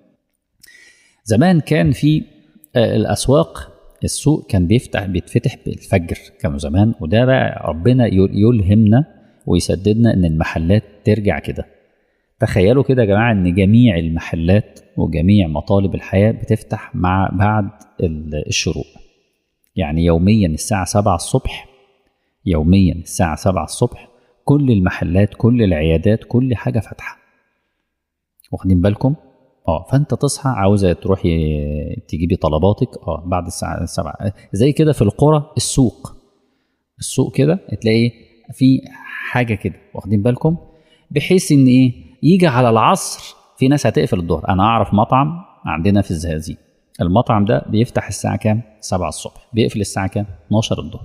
زمان كان في آه الأسواق السوق كان بيفتح بيتفتح بالفجر كانوا زمان وده بقى ربنا يلهمنا ويسددنا ان المحلات ترجع كده تخيلوا كده يا جماعه ان جميع المحلات وجميع مطالب الحياه بتفتح مع بعد ال- الشروق يعني يوميا الساعه 7 الصبح يوميا الساعه 7 الصبح كل المحلات كل العيادات كل حاجه فاتحه واخدين بالكم اه فانت تصحى عاوزه تروحي تجيبي طلباتك اه بعد الساعه 7 زي كده في القرى السوق السوق كده تلاقي في حاجه كده واخدين بالكم بحيث ان ايه يجي على العصر في ناس هتقفل الظهر انا اعرف مطعم عندنا في الزقازيق المطعم ده بيفتح الساعه كام 7 الصبح بيقفل الساعه كام 12 الظهر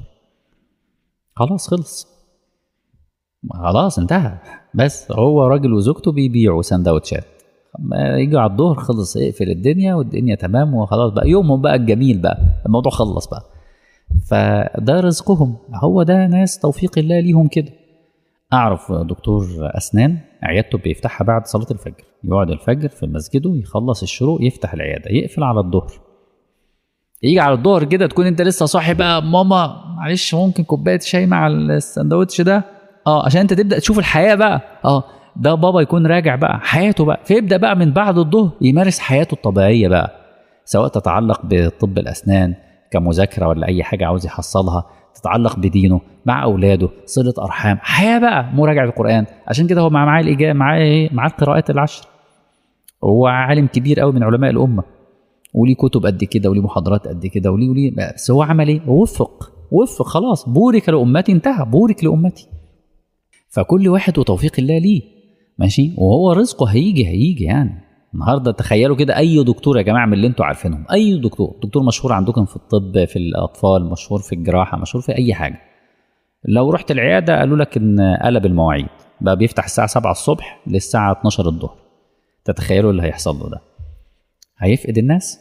خلاص خلص خلاص انتهى بس هو راجل وزوجته بيبيعوا سندوتشات ما يجوا على الظهر خلص اقفل الدنيا والدنيا تمام وخلاص بقى يومهم بقى الجميل بقى الموضوع خلص بقى فده رزقهم هو ده ناس توفيق الله ليهم كده اعرف دكتور اسنان عيادته بيفتحها بعد صلاه الفجر يقعد الفجر في مسجده يخلص الشروق يفتح العياده يقفل على الظهر يجي على الظهر كده تكون انت لسه صاحي بقى ماما معلش ممكن كوبايه شاي مع السندوتش ده اه عشان انت تبدا تشوف الحياه بقى اه ده بابا يكون راجع بقى حياته بقى فيبدا بقى من بعد الظهر يمارس حياته الطبيعيه بقى سواء تتعلق بطب الاسنان كمذاكره ولا اي حاجه عاوز يحصلها تتعلق بدينه مع اولاده صله ارحام حياه بقى مراجعه القران عشان كده هو مع معاه الاجابه معاه ايه معاه القراءات العشر هو عالم كبير قوي من علماء الامه وليه كتب قد كده وليه محاضرات قد كده وليه وليه بس هو عمل ايه؟ وفق وفق خلاص بورك لامتي انتهى بورك لامتي فكل واحد وتوفيق الله ليه ماشي وهو رزقه هيجي هيجي يعني النهارده تخيلوا كده اي دكتور يا جماعه من اللي انتوا عارفينهم اي دكتور دكتور مشهور عندكم في الطب في الاطفال مشهور في الجراحه مشهور في اي حاجه لو رحت العياده قالوا لك ان قلب المواعيد بقى بيفتح الساعه 7 الصبح للساعه 12 الظهر تتخيلوا اللي هيحصل له ده هيفقد الناس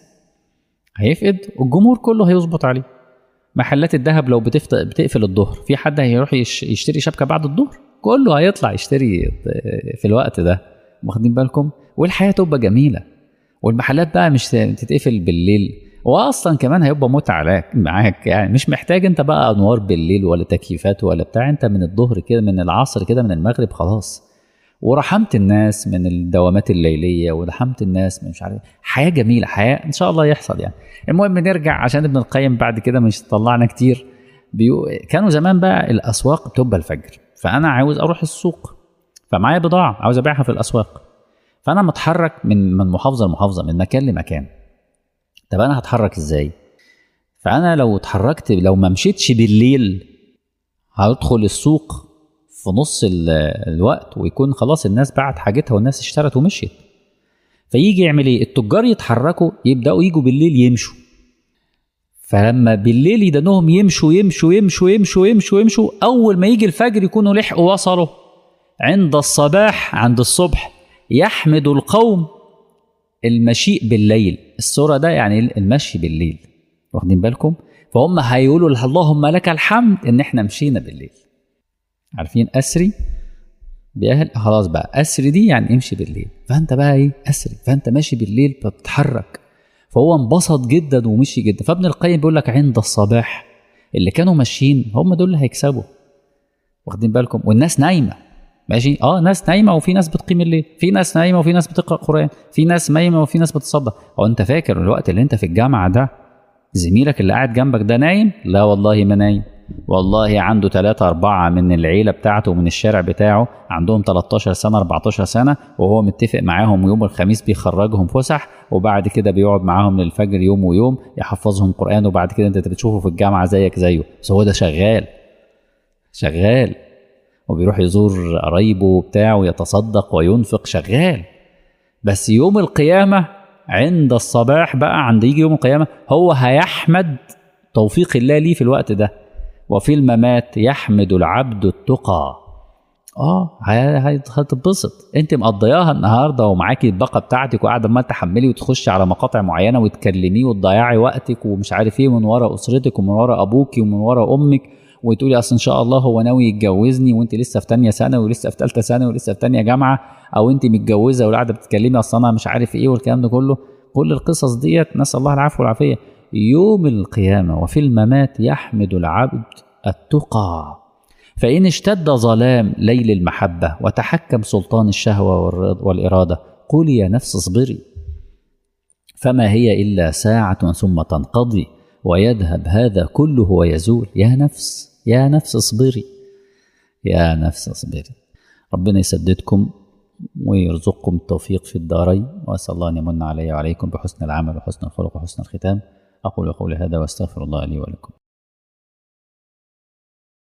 هيفقد الجمهور كله هيظبط عليه محلات الذهب لو بتفت... بتقفل الظهر في حد هيروح يش... يشتري شبكه بعد الظهر كله هيطلع يشتري في الوقت ده واخدين بالكم والحياه تبقى جميله والمحلات بقى مش تتقفل بالليل واصلا كمان هيبقى متعه معاك يعني مش محتاج انت بقى انوار بالليل ولا تكييفات ولا بتاع انت من الظهر كده من العصر كده من المغرب خلاص ورحمت الناس من الدوامات الليليه ورحمت الناس من مش عارف حياه جميله حياه ان شاء الله يحصل يعني المهم نرجع عشان ابن القيم بعد كده مش طلعنا كتير بيو... كانوا زمان بقى الاسواق بتبقى الفجر فانا عاوز اروح السوق فمعايا بضاعه عاوز ابيعها في الاسواق فانا متحرك من من محافظه لمحافظه من مكان لمكان طب انا هتحرك ازاي فانا لو اتحركت لو ما مشيتش بالليل هدخل السوق في نص الوقت ويكون خلاص الناس باعت حاجتها والناس اشترت ومشيت فيجي يعمل ايه التجار يتحركوا يبداوا يجوا بالليل يمشوا فلما بالليل يدنهم يمشوا يمشوا يمشوا يمشوا يمشوا يمشوا اول ما يجي الفجر يكونوا لحقوا وصلوا عند الصباح عند الصبح يحمد القوم المشيء بالليل السورة ده يعني المشي بالليل واخدين بالكم فهم هيقولوا اللهم لك الحمد ان احنا مشينا بالليل عارفين اسري باهل خلاص بقى اسري دي يعني امشي بالليل فانت بقى ايه اسري فانت ماشي بالليل فبتتحرك فهو انبسط جدا ومشي جدا فابن القيم بيقول لك عند الصباح اللي كانوا ماشيين هم دول اللي هيكسبوا واخدين بالكم والناس نايمه ماشي اه ناس نايمه وفي ناس بتقيم الليل في ناس نايمه وفي ناس بتقرا قران في ناس نايمه وفي ناس بتصدق هو انت فاكر الوقت اللي انت في الجامعه ده زميلك اللي قاعد جنبك ده نايم لا والله ما نايم والله عنده ثلاثة أربعة من العيلة بتاعته ومن الشارع بتاعه عندهم 13 سنة 14 سنة وهو متفق معاهم يوم الخميس بيخرجهم فسح وبعد كده بيقعد معاهم للفجر يوم ويوم يحفظهم قرآن وبعد كده أنت بتشوفه في الجامعة زيك زيه بس هو ده شغال شغال وبيروح يزور قرايبه وبتاع ويتصدق وينفق شغال بس يوم القيامة عند الصباح بقى عند يجي يوم القيامة هو هيحمد توفيق الله ليه في الوقت ده وفي الممات يحمد العبد التقى اه هتتبسط انت مقضياها النهارده ومعاكي الباقه بتاعتك وقاعده عمال تحملي وتخشي على مقاطع معينه وتكلميه وتضيعي وقتك ومش عارف ايه من ورا اسرتك ومن ورا ابوكي ومن ورا امك وتقولي اصل ان شاء الله هو ناوي يتجوزني وانت لسه في ثانيه سنه ولسه في ثالثه سنه ولسه في ثانيه جامعه او انت متجوزه وقاعده بتتكلمي اصل انا مش عارف ايه والكلام ده كله كل القصص ديت نسال الله العفو والعافيه يوم القيامه وفي الممات يحمد العبد التقى فإن اشتد ظلام ليل المحبة وتحكم سلطان الشهوة والإرادة قولي يا نفس اصبري فما هي إلا ساعة ثم تنقضي ويذهب هذا كله ويزول يا نفس يا نفس اصبري يا نفس اصبري ربنا يسددكم ويرزقكم التوفيق في الدارين وأسأل الله أن يمن علي وعليكم بحسن العمل وحسن الخلق وحسن الختام أقول قولي هذا وأستغفر الله لي ولكم